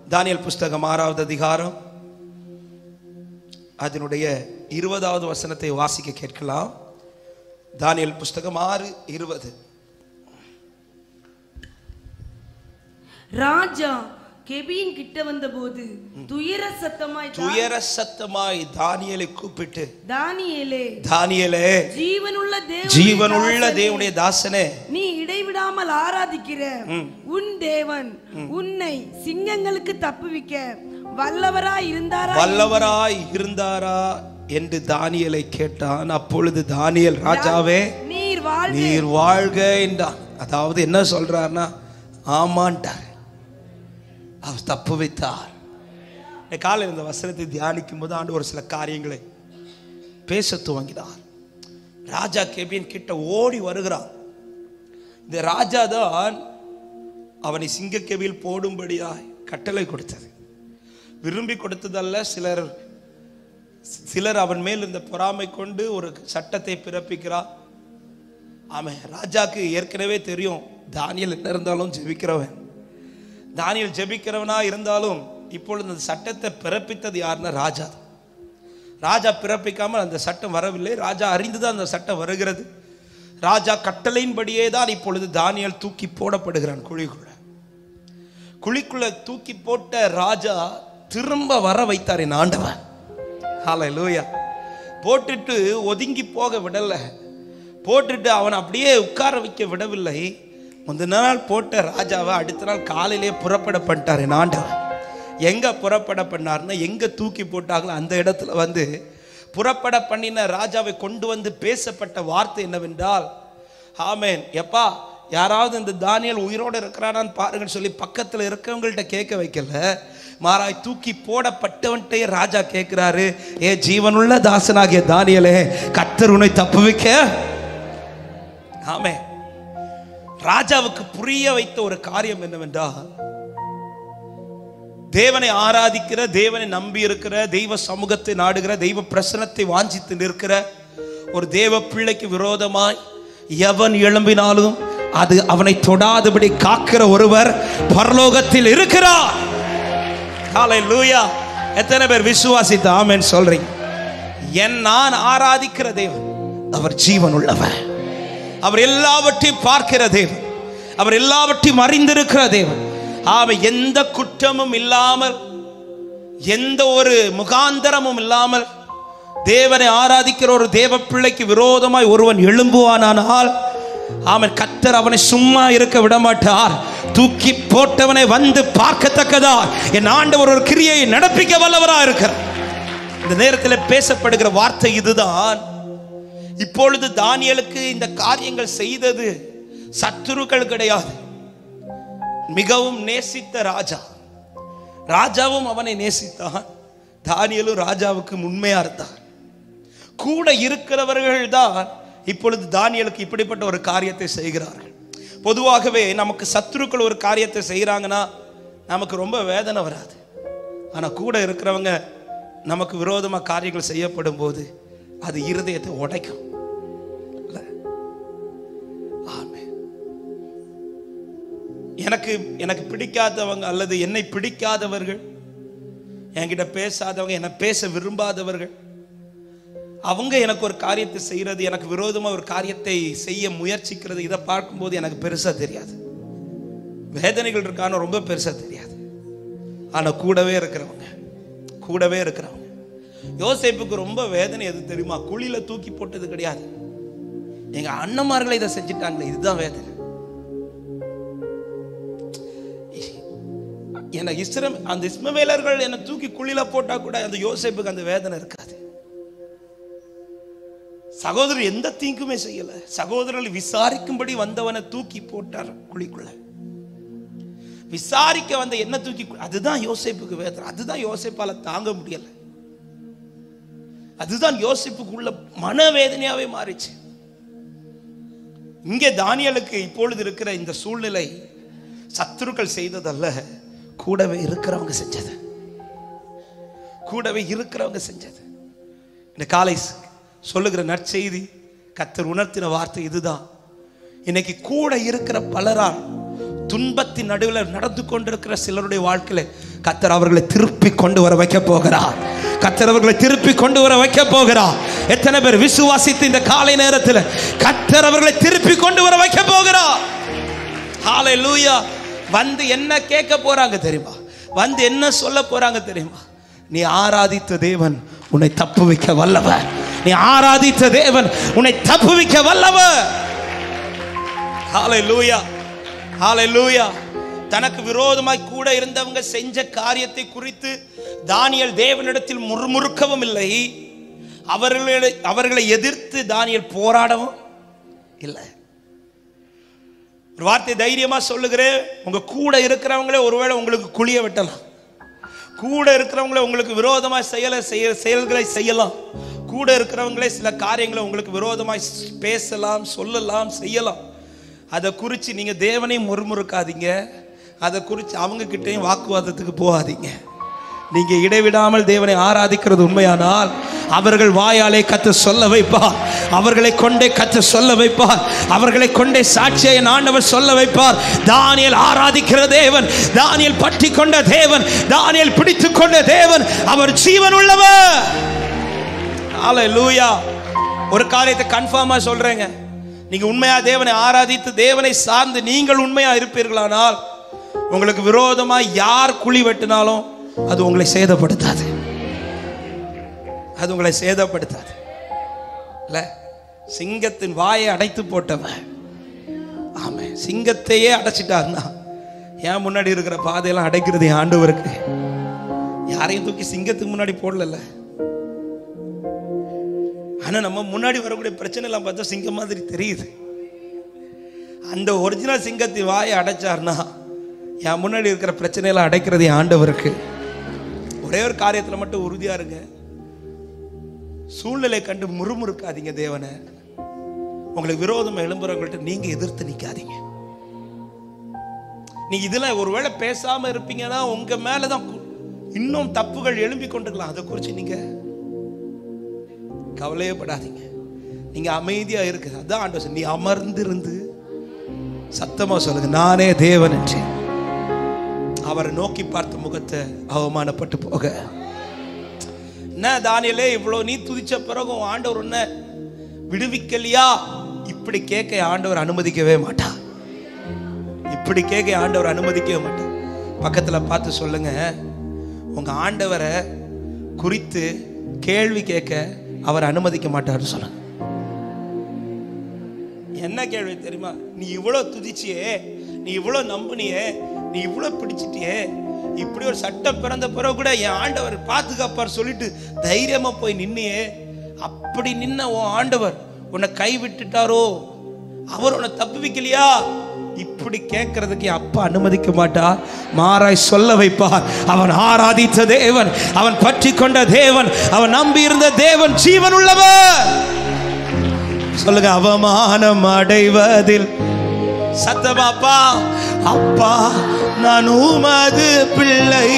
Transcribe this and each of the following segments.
Daniel புஸ்தகம் ஆறாவது அதிகாரம் அதனுடைய இருபதாவது வசனத்தை வாசிக்க கேட்கலாம் தானியல் புஸ்தகம் ஆறு இருபது ராஜா கெபியின் கிட்ட வந்தபோது துயர சத்தமாய் தா- துயர சத்தமாய் தானியலை கூப்பிட்டு தானியேலே தானியலே ஜீவனுள்ள தேவ ஜீவனுள்ள தேவனுடைய தாசனே நீ இடைவிடாமல் ஆராதிக்கிற உன் தேவன் உன்னை சிங்கங்களுக்கு தப்புவிக்க வல்லவராய் இருந்தாரா வல்லவராய் இருந்தாரா என்று தானியலை கேட்டான் அப்பொழுது தானியல் ராஜாவே நீர் வாழ்க நீர் வாழ்க என்றான் அதாவது என்ன சொல்றாருன்னா ஆமான்ட்டார் அவர் தப்பு வைத்தார் இந்த காலையில் இந்த வசனத்தை தியானிக்கும் போது ஆண்டு ஒரு சில காரியங்களை பேச துவங்கினார் ராஜா கெபின் கிட்ட ஓடி வருகிறான் இந்த ராஜா தான் அவனை சிங்கக்கெபியில் போடும்படியாய் கட்டளை கொடுத்தது விரும்பி கொடுத்ததல்ல சிலர் சிலர் அவன் மேல் இந்த பொறாமை கொண்டு ஒரு சட்டத்தை பிறப்பிக்கிறார் ஆமாம் ராஜாக்கு ஏற்கனவே தெரியும் தானியல் என்ன இருந்தாலும் ஜெபிக்கிறவன் தானியல் ஜெபிக்கிறவனா இருந்தாலும் இப்பொழுது அந்த சட்டத்தை பிறப்பித்தது யாருன்னா ராஜா தான். ராஜா பிறப்பிக்காமல் அந்த சட்டம் வரவில்லை ராஜா அறிந்துதான் அந்த சட்டம் வருகிறது ராஜா கட்டளையின்படியே தான் இப்பொழுது தானியல் தூக்கி போடப்படுகிறான் குழிக்குள்ள குழிக்குள்ள தூக்கி போட்ட ராஜா திரும்ப வர வைத்தார் என் ஆண்டவன் ஹalleluya போட்டுட்டு ஒதுங்கி போக விடல போட்டுட்டு அவனை அப்படியே உட்கார வைக்க விடவில்லை முந்தின நாள் போட்ட ராஜாவை அடுத்த நாள் காலையிலே புறப்பட பண்ணிட்டார் என் ஆண்டவன் எங்க புறப்பட பண்ணார்னா எங்க தூக்கி போட்டாங்களோ அந்த இடத்துல வந்து புறப்பட பண்ணின ராஜாவை கொண்டு வந்து பேசப்பட்ட வார்த்தை என்னவென்றால் ஆமேன் எப்பா யாராவது இந்த தானியல் உயிரோடு இருக்கிறானான்னு பாருங்கன்னு சொல்லி பக்கத்தில் இருக்கவங்கள்ட்ட கேட்க வைக்கல மாறாய் தூக்கி போடப்பட்டவன்ட்டே ராஜா கேட்கிறாரு ஏ ஜீவனுள்ள தாசனாகிய தானியலே கத்தர் உன்னை தப்பு வைக்க ஆமே ராஜாவுக்கு புரிய வைத்த ஒரு காரியம் என்னவென்றால் தேவனை ஆராதிக்கிற தேவனை நம்பி இருக்கிற தெய்வ சமூகத்தை நாடுகிற தெய்வ பிரசனத்தை வாஞ்சித்து நிற்கிற ஒரு தேவ பிள்ளைக்கு விரோதமாய் எவன் எழும்பினாலும் அது அவனை தொடாதபடி காக்கிற ஒருவர் பரலோகத்தில் இருக்கிறார் ஹalleluya எத்தனை பேர் விசுவாசித்து ஆமென் சொல்றீங்க என் நான் ஆராதிக்கிற தேவன் அவர் ஜீவன் உள்ளவர் அவர் எல்லாவற்றையும் பார்க்கிற தேவன் அவர் எல்லாவற்றையும் அறிந்திருக்கிற தேவன் ஆமை எந்த குற்றமும் இல்லாமல் எந்த ஒரு முகாந்தரமும் இல்லாமல் தேவனை ஆராதிக்கிற ஒரு தேவ பிள்ளைக்கு விரோதமாய் ஒருவன் எழும்புவானானால் அவன் கத்தர் அவனை சும்மா இருக்க விட மாட்டார் தூக்கி போட்டவனை வந்து பார்க்கத்தக்கதா என் ஆண்டவர் ஒரு கிரியை நடப்பிக்க வல்லவரா இருக்கிறார் இந்த நேரத்தில் பேசப்படுகிற வார்த்தை இதுதான் இப்பொழுது தானியலுக்கு இந்த காரியங்கள் செய்தது சத்துருக்கள் கிடையாது மிகவும் நேசித்த ராஜா ராஜாவும் அவனை நேசித்தான் தானியலும் ராஜாவுக்கு உண்மையா இருந்தார் கூட இருக்கிறவர்கள் தான் இப்பொழுது தானியலுக்கு இப்படிப்பட்ட ஒரு காரியத்தை செய்கிறார்கள் பொதுவாகவே நமக்கு சத்துருக்கள் ஒரு காரியத்தை செய்கிறாங்கன்னா நமக்கு ரொம்ப வேதனை வராது ஆனால் கூட இருக்கிறவங்க நமக்கு விரோதமாக காரியங்கள் செய்யப்படும் போது அது இருதயத்தை உடைக்கும் இல்ல? ஆமென். எனக்கு எனக்கு பிடிக்காதவங்க அல்லது என்னை பிடிக்காதவர்கள் என்கிட்ட பேசாதவங்க என்னை பேச விரும்பாதவர்கள் அவங்க எனக்கு ஒரு காரியத்தை செய்யறது எனக்கு விரோதமா ஒரு காரியத்தை செய்ய முயற்சிக்கிறது இதை பார்க்கும்போது எனக்கு பெருசா தெரியாது வேதனைகள் இருக்கான்னு ரொம்ப பெருசா தெரியாது ஆனா கூடவே இருக்கிறவங்க கூடவே இருக்கிறவங்க யோசேப்புக்கு ரொம்ப வேதனை எது தெரியுமா குழியில தூக்கி போட்டது கிடையாது எங்க அண்ணன்மார்களை இதை செஞ்சுட்டாங்களே இதுதான் வேதனை என்ன இஸ்ரம் அந்த இஸ்மவேலர்கள் என்னை தூக்கி குழியில போட்டா கூட அந்த யோசேப்புக்கு அந்த வேதனை இருக்காது சகோதரர் எந்த தீங்குமே செய்யல சகோதரர்கள் விசாரிக்கும்படி வந்தவனை தூக்கி போட்டார் குழிக்குள்ள விசாரிக்க வந்த என்ன தூக்கி கு- அதுதான் யோசேப்புக்கு வேதனை அதுதான் யோசேப்பால தாங்க முடியல அதுதான் யோசிப்புக்குள்ள மனவேதனையாவே மாறிச்சு இங்கே தானியலுக்கு இப்பொழுது இருக்கிற இந்த சூழ்நிலை சத்துருக்கள் செய்ததல்ல கூடவே இருக்கிறவங்க செஞ்சது கூடவே இருக்கிறவங்க செஞ்சது இந்த காலை ஸ்- சொல்லுகிற நற்செய்தி கத்தர் உணர்த்தின வார்த்தை இதுதான் இன்னைக்கு கூட இருக்கிற பலரால் துன்பத்தின் நடுவில் நடந்து கொண்டிருக்கிற சிலருடைய வாழ்க்கையில கத்தர் அவர்களை திருப்பி கொண்டு வர வைக்க போகிறார் கத்தர் அவர்களை திருப்பி கொண்டு வர வைக்க போகிறார் எத்தனை பேர் விசுவாசித்து இந்த காலை நேரத்தில் கத்தர் அவர்களை திருப்பி கொண்டு வர வைக்க போகிறார் ஹalleluya வந்து என்ன கேட்க போறாங்க தெரியுமா வந்து என்ன சொல்ல போறாங்க தெரியுமா நீ ஆராதித்த தேவன் உன்னை தப்பு வைக்க வல்லவர் நீ ஆராதித்த தேவன் உன்னை தப்பு வைக்க வல்லவர் ஹalleluya ஹalleluya தனக்கு விரோதமாய் கூட இருந்தவங்க செஞ்ச காரியத்தை குறித்து தானியல் தேவனிடத்தில் முறுமுறுக்கவும் இல்லை அவர்களை அவர்களை எதிர்த்து தானியல் போராடவும் இல்லை ஒரு வார்த்தை தைரியமா சொல்லுகிறேன் உங்க கூட இருக்கிறவங்களே ஒருவேளை உங்களுக்கு குழிய வெட்டலாம் கூட இருக்கிறவங்களே உங்களுக்கு விரோதமா செயலை செய்ய செயல்களை செய்யலாம் கூட இருக்கிறவங்களே சில காரியங்களை உங்களுக்கு விரோதமாய் பேசலாம் சொல்லலாம் செய்யலாம் அதை குறித்து நீங்க தேவனையும் முறுமுறுக்காதீங்க அதை குறித்து அவங்க கிட்டேயும் வாக்குவாதத்துக்கு போகாதீங்க நீங்க இடைவிடாமல் தேவனை ஆராதிக்கிறது உண்மையானால் அவர்கள் வாயாலே கத்து சொல்ல வைப்பார் அவர்களை கொண்டே கத்து சொல்ல வைப்பார் அவர்களை கொண்டே சாட்சியை என் ஆண்டவர் சொல்ல வைப்பார் தானியல் ஆராதிக்கிற தேவன் தானியல் பற்றி கொண்ட தேவன் தானியல் பிடித்து கொண்ட தேவன் அவர் ஜீவன் உள்ளவர் ஹalleluya ஒரு காரியத்தை கன்ஃபார்மா சொல்றேங்க நீங்க உண்மையா தேவனை ஆராதித்து தேவனை சார்ந்து நீங்கள் உண்மையா இருப்பீர்களானால் உங்களுக்கு விரோதமா யார் குழி வெட்டினாலும் அது உங்களை சேதப்படுத்தாது அது உங்களை சேதப்படுத்தாது இல்ல சிங்கத்தின் வாயை அடைத்து போட்டவன் ஆமே சிங்கத்தையே அடைச்சிட்டாருன்னா ஏன் முன்னாடி இருக்கிற பாதையெல்லாம் அடைக்கிறது என் ஆண்டவருக்கு யாரையும் தூக்கி சிங்கத்துக்கு முன்னாடி போடல ஆனா நம்ம முன்னாடி வரக்கூடிய பிரச்சனை எல்லாம் பார்த்தா சிங்கம் மாதிரி தெரியுது அந்த ஒரிஜினல் சிங்கத்தின் வாயை அடைச்சார்னா என் முன்னாடி இருக்கிற பிரச்சனையெல்லாம் அடைக்கிறது என் ஆண்டவருக்கு ஒரே ஒரு காரியத்துல மட்டும் உறுதியா இருங்க சூழ்நிலை கண்டு முறுமுறுக்காதீங்க தேவனை உங்களுக்கு விரோதம் எழும்புறவங்கள்ட்ட நீங்க எதிர்த்து நிக்காதீங்க நீங்க இதுல ஒருவேளை பேசாம இருப்பீங்கன்னா உங்க மேலதான் கு- இன்னும் தப்புகள் எழும்பி கொண்டிருக்கலாம் அதை குறித்து நீங்க கவலையே படாதீங்க நீங்க அமைதியா இருக்கு அதான் ஆண்டவர் சொன்னார். நீ அமர்ந்திருந்து சத்தமா சொல்லுங்க நானே தேவன் என்று அவரை நோக்கி பார்த்த முகத்தை அவமானப்பட்டு போக என்ன தானியலே இவ்வளவு நீ துதிச்ச பிறகு உன் ஆண்டவர் உன்னை விடுவிக்கலையா இப்படி கேட்க ஆண்டவர் அனுமதிக்கவே மாட்டா இப்படி கேட்க ஆண்டவர் அனுமதிக்கவே மாட்டார் பக்கத்துல பார்த்து சொல்லுங்க உங்க ஆண்டவரை குறித்து கேள்வி கேட்க அவர் அனுமதிக்க மாட்டார்னு சொல்லுங்க என்ன கேள்வி தெரியுமா நீ இவ்வளோ துதிச்சியே நீ இவ்வளோ நம்புனியே நீ இவ்வளோ பிடிச்சிட்டியே இப்படி ஒரு சட்டம் பிறந்த பிறகு கூட என் ஆண்டவர் பாதுகாப்பார் சொல்லிட்டு தைரியமா போய் நின்னியே அப்படி நின்ன உன் ஆண்டவர் உன்னை கை விட்டுட்டாரோ அவர் உன்னை தப்பு வைக்கலையா இப்படி கேட்கறதுக்கு என் அப்பா அனுமதிக்க மாட்டார் மாறாய் சொல்ல வைப்பார் அவன் ஆராதித்த தேவன் அவன் பற்றி கொண்ட தேவன் அவன் நம்பி இருந்த தேவன் ஜீவன் உள்ளவர் சொல்லுங்க அவமானம் அடைவதில் சத்தமாப்பா அப்பா நான் உமது பிள்ளை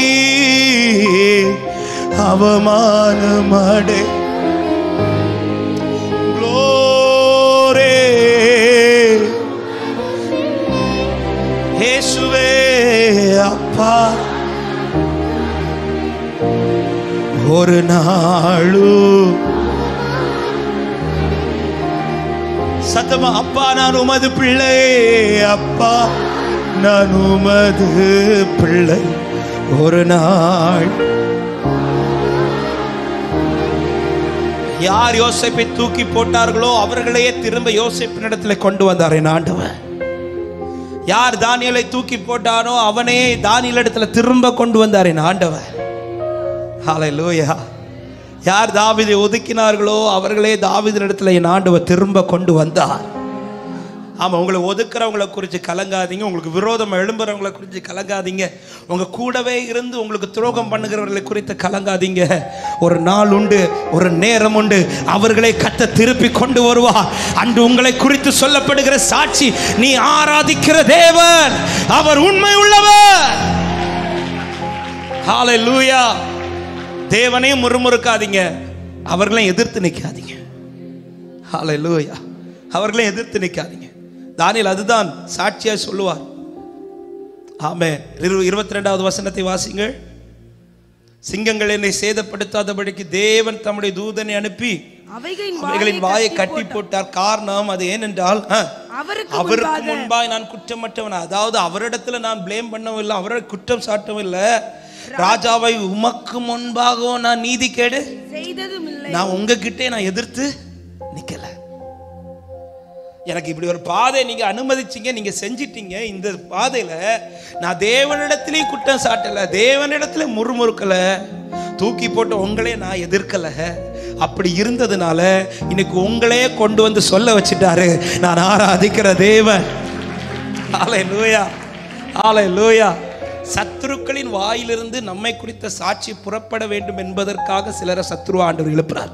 அவமானம் அடை Glory. இயேசுவே அப்பா ஒரு நாளும் சத்தமா அப்பா நான் உமது பிள்ளை அப்பா நான் உமது பிள்ளை ஒரு நாள் யார் யோசேப்பை தூக்கி போட்டார்களோ அவர்களையே திரும்ப யோசேப்பின் இடத்துல கொண்டு வந்தார் என் ஆண்டவர் யார் தானியலை தூக்கி போட்டானோ அவனே தானியல் இடத்துல திரும்ப கொண்டு வந்தார் என் ஆண்டவர் ஹalleluya யார் தாவீதை ஒதுக்கினார்களோ அவர்களே தாவீதின் இடத்துல என் ஆண்டவர் திரும்ப கொண்டு வந்தார் ஆமா உங்களை ஒதுக்குறவங்களை குறித்து கலங்காதீங்க உங்களுக்கு விரோதம் எழும்புறவங்களை குறித்து கலங்காதீங்க உங்க கூடவே இருந்து உங்களுக்கு துரோகம் பண்ணுகிறவர்களை குறித்து கலங்காதீங்க ஒரு நாள் உண்டு ஒரு நேரம் உண்டு அவர்களை கத்த திருப்பி கொண்டு வருவார் அன்று உங்களை குறித்து சொல்லப்படுகிற சாட்சி நீ ஆராதிக்கிற தேவன் அவர் உண்மை உள்ளவர் ஹalleluya தேவனையும் முறுமுறுக்காதீங்க அவர்களையும் எதிர்த்து நிற்காதீங்க ஹalleluya அவர்களையும் எதிர்த்து நிற்காதீங்க தானியேல் அதுதான் சாட்சியா சொல்லுவார் ஆமே இருபத்தி ரெண்டாவது வசனத்தை வாசிங்கள் சிங்கங்கள் என்னை சேதப்படுத்தாதபடிக்கு தேவன் தம்முடைய தூதனை அனுப்பி அவைகளின் அவைகளின் வாயை கட்டி போட்டார் காரணம் அது ஏனென்றால் ஆ, அவருக்கு அவருக்கு முன்பாய் நான் குற்றமற்றவன் அதாவது அவரிடத்துல நான் ப்ளேம் பண்ணவும் இல்லை அவரை குற்றம் சாட்டவும் இல்லை ராஜாவை உமக்கு முன்பாகவும் நான் நீதி கேடு செய்ததும் இல்லை நான் உங்ககிட்டே நான் எதிர்த்து நிக்கல எனக்கு இப்படி ஒரு பாதை நீங்க அனுமதிச்சீங்க நீங்க செஞ்சிட்டீங்க இந்த பாதையில நான் தேவனிடத்திலையும் குற்றம் சாட்டல தேவனிடத்துல முறுமுறுக்கல தூக்கி போட்டு உங்களே நான் எதிர்க்கல அப்படி இருந்ததுனால இன்னைக்கு உங்களே கொண்டு வந்து சொல்ல வச்சுட்டாரு நான் ஆராதிக்கிற தேவன் ஆலை லூயா ஆலை லூயா சத்துருக்களின் வாயிலிருந்து நம்மை குறித்த சாட்சி புறப்பட வேண்டும் என்பதற்காக சிலரை சத்ரு ஆண்டவர் எழுப்புறார்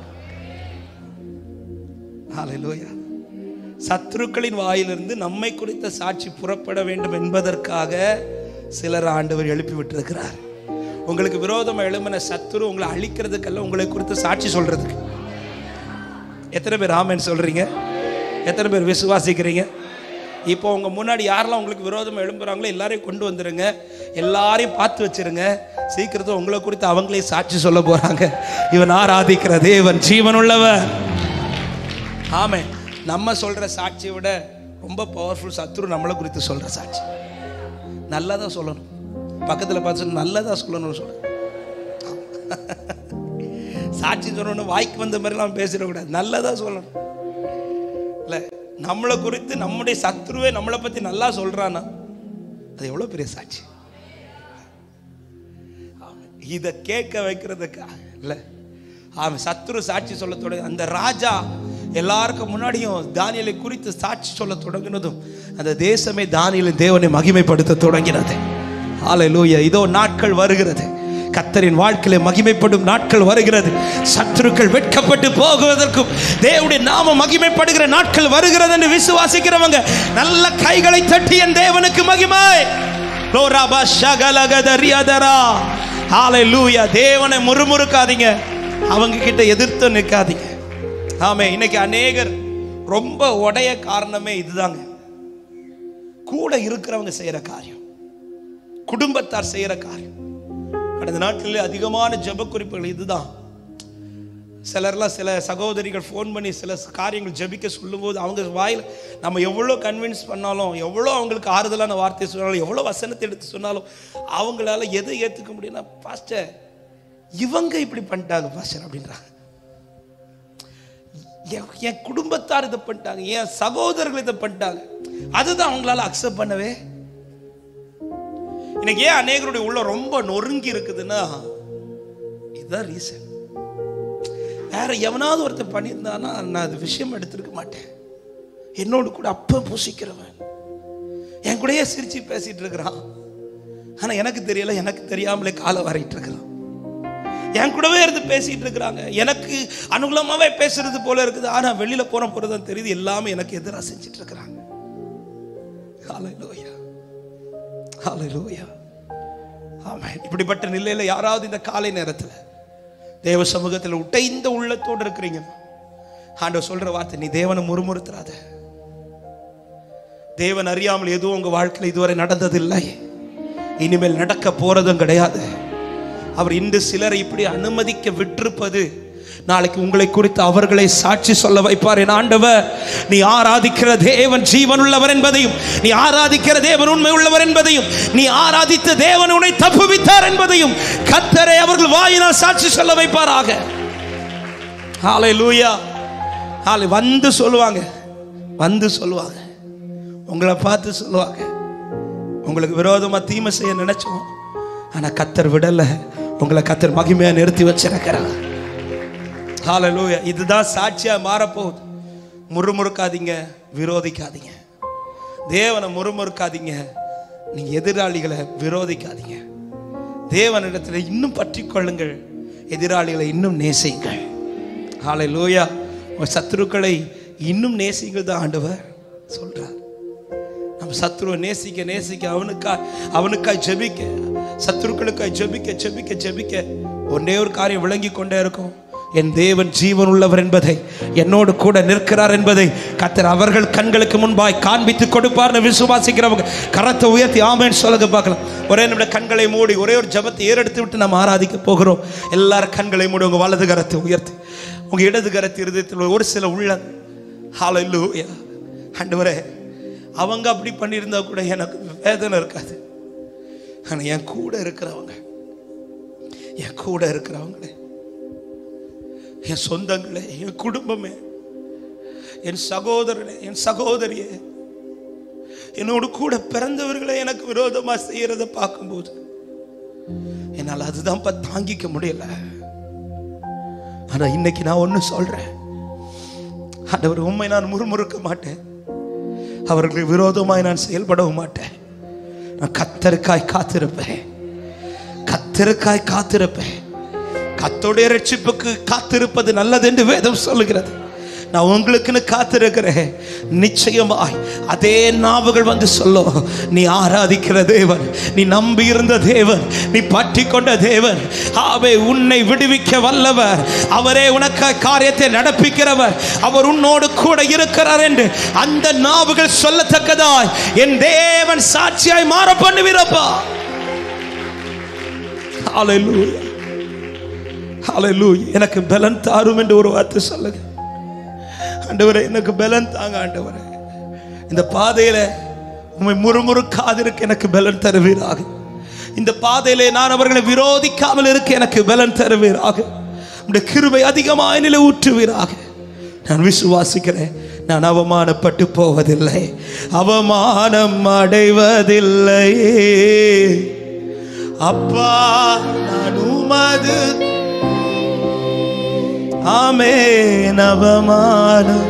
ஹalleluya சத்துருக்களின் வாயிலிருந்து நம்மை குறித்த சாட்சி புறப்பட வேண்டும் என்பதற்காக சிலர் ஆண்டவர் எழுப்பி விட்டிருக்கிறார் உங்களுக்கு விரோதமா எழும்பின சத்துரு உங்களை அழிக்கிறதுக்கல்ல உங்களை குறித்து சாட்சி சொல்றதுக்கு எத்தனை பேர் ஆமென் சொல்றீங்க எத்தனை பேர் விசுவாசிக்கிறீங்க இப்போ உங்க முன்னாடி யாரெல்லாம் உங்களுக்கு விரோதமா எழும்புறாங்களோ எல்லாரையும் கொண்டு வந்துருங்க எல்லாரையும் பார்த்து வச்சிருங்க சீக்கிரத்தில் உங்களை குறித்து அவங்களே சாட்சி சொல்ல போறாங்க இவன் ஆராதிக்கிற தேவன் ஜீவனுள்ளவன் ஆமே நம்ம சொல்ற சாட்சியை விட ரொம்ப பவர்ஃபுல் சத்ரு நம்மளை குறித்து சொல்ற சாட்சி நல்லதா சொல்லணும் பக்கத்துல பார்த்து நல்லதா சொல்லணும்னு சொல்ல சாட்சி சொல்லணும் வாய்க்கு வந்த மாதிரிலாம் பேசிடக்கூடாது நல்லதா சொல்லணும் இல்ல நம்மளை குறித்து நம்முடைய சத்ருவே நம்மளை பத்தி நல்லா சொல்றானா அது எவ்வளவு பெரிய சாட்சி இதை கேட்க வைக்கிறதுக்கா இல்ல அவன் சத்ரு சாட்சி சொல்ல தொடங்க அந்த ராஜா எல்லாருக்கும் முன்னாடியும் தானியலை குறித்து சாட்சி சொல்ல தொடங்கினதும் அந்த தேசமே தானியலின் தேவனை மகிமைப்படுத்த தொடங்கினது ஹalleluya இதோ நாட்கள் வருகிறது கத்தரின் வாழ்க்கையில மகிமைப்படும் நாட்கள் வருகிறது சத்துருக்கள் வெட்கப்பட்டு போகுவதற்கும் தேவனுடைய நாம மகிமைப்படுகிற நாட்கள் வருகிறது என்று விசுவாசிக்கிறவங்க நல்ல கைகளை தட்டி என் தேவனுக்கு மகிமை லோராபா ஷகலகதரியதரா ஹalleluya தேவனை முறுமுறுக்காதீங்க அவங்க கிட்ட எதிர்த்து நிற்காதீங்க ஆமே இன்னைக்கு அநேகர் ரொம்ப உடைய காரணமே இதுதாங்க கூட இருக்கிறவங்க செய்யற காரியம் குடும்பத்தார் செய்யற காரியம் கடந்த நாட்களில் அதிகமான ஜெப குறிப்புகள் இதுதான் சிலர்லாம் சில சகோதரிகள் ஃபோன் பண்ணி சில காரியங்கள் ஜெபிக்க சொல்லும்போது அவங்க வாயில் நம்ம எவ்வளோ கன்வின்ஸ் பண்ணாலும் எவ்வளோ அவங்களுக்கு ஆறுதலான வார்த்தை சொன்னாலும் எவ்வளோ வசனத்தை எடுத்து சொன்னாலும் அவங்களால எதை ஏற்றுக்க முடியும்னா பாஸ்டர் இவங்க இப்படி பண்ணிட்டாங்க பாஸ்டர் அப்படின்றாங்க என் என் குடும்பத்தார் இதை பண்ணிட்டாங்க என் சகோதரர்கள் இதை பண்ணிட்டாங்க அதுதான் அவங்களால அக்செப்ட் பண்ணவே இன்னைக்கு ஏன் அநேகருடைய உள்ள ரொம்ப நொறுங்கி இருக்குதுன்னா இதுதான் ரீசன் வேற எவனாவது ஒருத்தர் பண்ணியிருந்தானா நான் அது விஷயம் எடுத்திருக்க மாட்டேன் என்னோடு கூட அப்ப பூசிக்கிறவன் என் கூடயே சிரிச்சு பேசிட்டு இருக்கிறான் ஆனா எனக்கு தெரியல எனக்கு தெரியாமலே காலை வரைட்டு இருக்கிறான் என் கூடவே இருந்து பேசிட்டு இருக்கிறாங்க எனக்கு அனுகூலமாவே பேசுறது போல இருக்குது ஆனா வெளியில போன போறதான் தெரியுது எல்லாமே எனக்கு எதிராக செஞ்சிட்டு இருக்கிறாங்க ஹalleluya ஹalleluya ஆமென் இப்படிப்பட்ட நிலையில யாராவது இந்த காலை நேரத்துல தேவ சமூகத்தில் உடைந்த உள்ளத்தோடு இருக்கிறீங்க ஆண்டவர் சொல்ற வார்த்தை நீ தேவனை முறுமுறுத்துறாத தேவன் அறியாமல் எதுவும் உங்க வாழ்க்கையில் இதுவரை நடந்ததில்லை இனிமேல் நடக்க போறதும் கிடையாது அவர் இன்று சிலரை இப்படி அனுமதிக்க விட்டிருப்பது நாளைக்கு உங்களை குறித்து அவர்களை சாட்சி சொல்ல வைப்பார் என் ஆண்டவர் நீ ஆராதிக்கிற தேவன் ஜீவனுள்ளவர் என்பதையும் நீ ஆராதிக்கிற தேவன் உண்மை உள்ளவர் என்பதையும் நீ ஆராதித்த தேவன் உன்னை தப்புவித்தார் என்பதையும் கத்தரை அவர்கள் வாயினால் சாட்சி சொல்ல வைப்பாராக ஹாலை லூயா ஹாலை வந்து சொல்லுவாங்க வந்து சொல்லுவாங்க உங்களை பார்த்து சொல்லுவாங்க உங்களுக்கு விரோதமா தீமை செய்ய நினைச்சோம் ஆனா கத்தர் விடல உங்களை கத்தர் மகிமையா நிறுத்தி வச்சிருக்கிறார் ஹalleluya இதுதான் சாட்சியா மாறப்போகுது முறுமுறுக்காதீங்க விரோதிக்காதீங்க தேவனை முறுமுறுக்காதீங்க நீங்க எதிராளிகளை விரோதிக்காதீங்க தேவனிடத்துல இன்னும் பற்றி கொள்ளுங்கள் எதிராளிகளை இன்னும் நேசியுங்கள் ஹalleluya உங்க சத்துருக்களை இன்னும் நேசிங்கள் தான் ஆண்டவர் சொல்றார் நம்ம சத்ருவை நேசிக்க நேசிக்க அவனுக்காய் அவனுக்காய் ஜெபிக்க சத்துருக்களுக்காய் ஜெபிக்க ஜெபிக்க ஜெபிக்க ஒன்றே ஒரு காரியம் விளங்கி கொண்டே இருக்கும் என் தேவன் ஜீவன் உள்ளவர் என்பதை என்னோடு கூட நிற்கிறார் என்பதை கத்தர் அவர்கள் கண்களுக்கு முன்பாய் காண்பித்து கொடுப்பார்னு விசுவாசிக்கிறவங்க கரத்தை உயர்த்தி ஆமேன்னு சொல்லுங்க பார்க்கலாம் ஒரே நிமிட கண்களை மூடி ஒரே ஒரு ஜபத்தை ஏறெடுத்து விட்டு நம்ம ஆராதிக்க போகிறோம் எல்லாரும் கண்களை மூடி உங்க வலது கரத்தை உயர்த்தி உங்க இடது கரத்தை இருதயத்தில் ஒரு சில உள்ள ஹalleluya ஆண்டவரே அவங்க அப்படி பண்ணியிருந்தா கூட எனக்கு வேதனை இருக்காது ஆனா என் கூட இருக்கிறவங்க என் கூட இருக்கிறவங்களே என் சொந்தங்களே என் குடும்பமே என் சகோதரனே என் சகோதரியே என்னோடு கூட பிறந்தவர்களே எனக்கு விரோதமா செய்யறத பார்க்கும்போது என்னால் அதுதான் இப்ப தாங்கிக்க முடியல ஆனா இன்னைக்கு நான் ஒண்ணு சொல்றேன் ஆண்டவர் உண்மை நான் முறுமுறுக்க மாட்டேன் அவர்களுக்கு விரோதமாய் நான் செயல்படவும் மாட்டேன் நான் கத்தருக்காய் காத்திருப்பேன் கத்தருக்காய் காத்திருப்பேன் கத்தோடைய ரட்சிப்புக்கு காத்திருப்பது நல்லது என்று வேதம் சொல்லுகிறது நான் உங்களுக்குன்னு காத்திருக்கிறேன் நிச்சயமாய் அதே நாவுகள் வந்து சொல்லும் நீ ஆராதிக்கிற தேவன் நீ நம்பி இருந்த தேவன் நீ பற்றி கொண்ட தேவன் ஆவே உன்னை விடுவிக்க வல்லவர் அவரே உனக்கு காரியத்தை நடப்பிக்கிறவர் அவர் உன்னோடு கூட இருக்கிறார் என்று அந்த நாவுகள் சொல்லத்தக்கதாய் என் தேவன் சாட்சியாய் மாற பண்ணுவீரப்பா ஹalleluya ஹalleluya எனக்கு பலன் தாரும் என்று ஒரு வார்த்தை சொல்லுங்க ஆண்டவரே எனக்கு பலன் தாங்க ஆண்டவரே இந்த பாதையில உண்மை முறுமுறுக்காதிருக்க எனக்கு பலன் தருவீராக இந்த பாதையிலே நான் அவர்களை விரோதிக்காமல் இருக்க எனக்கு பலன் தருவீராக உடைய கிருபை அதிகமாக நிலை ஊற்றுவீராக நான் விசுவாசிக்கிறேன் நான் அவமானப்பட்டு போவதில்லை அவமானம் அடைவதில்லை அப்பா நான் உமது ஆமென் அவமானம்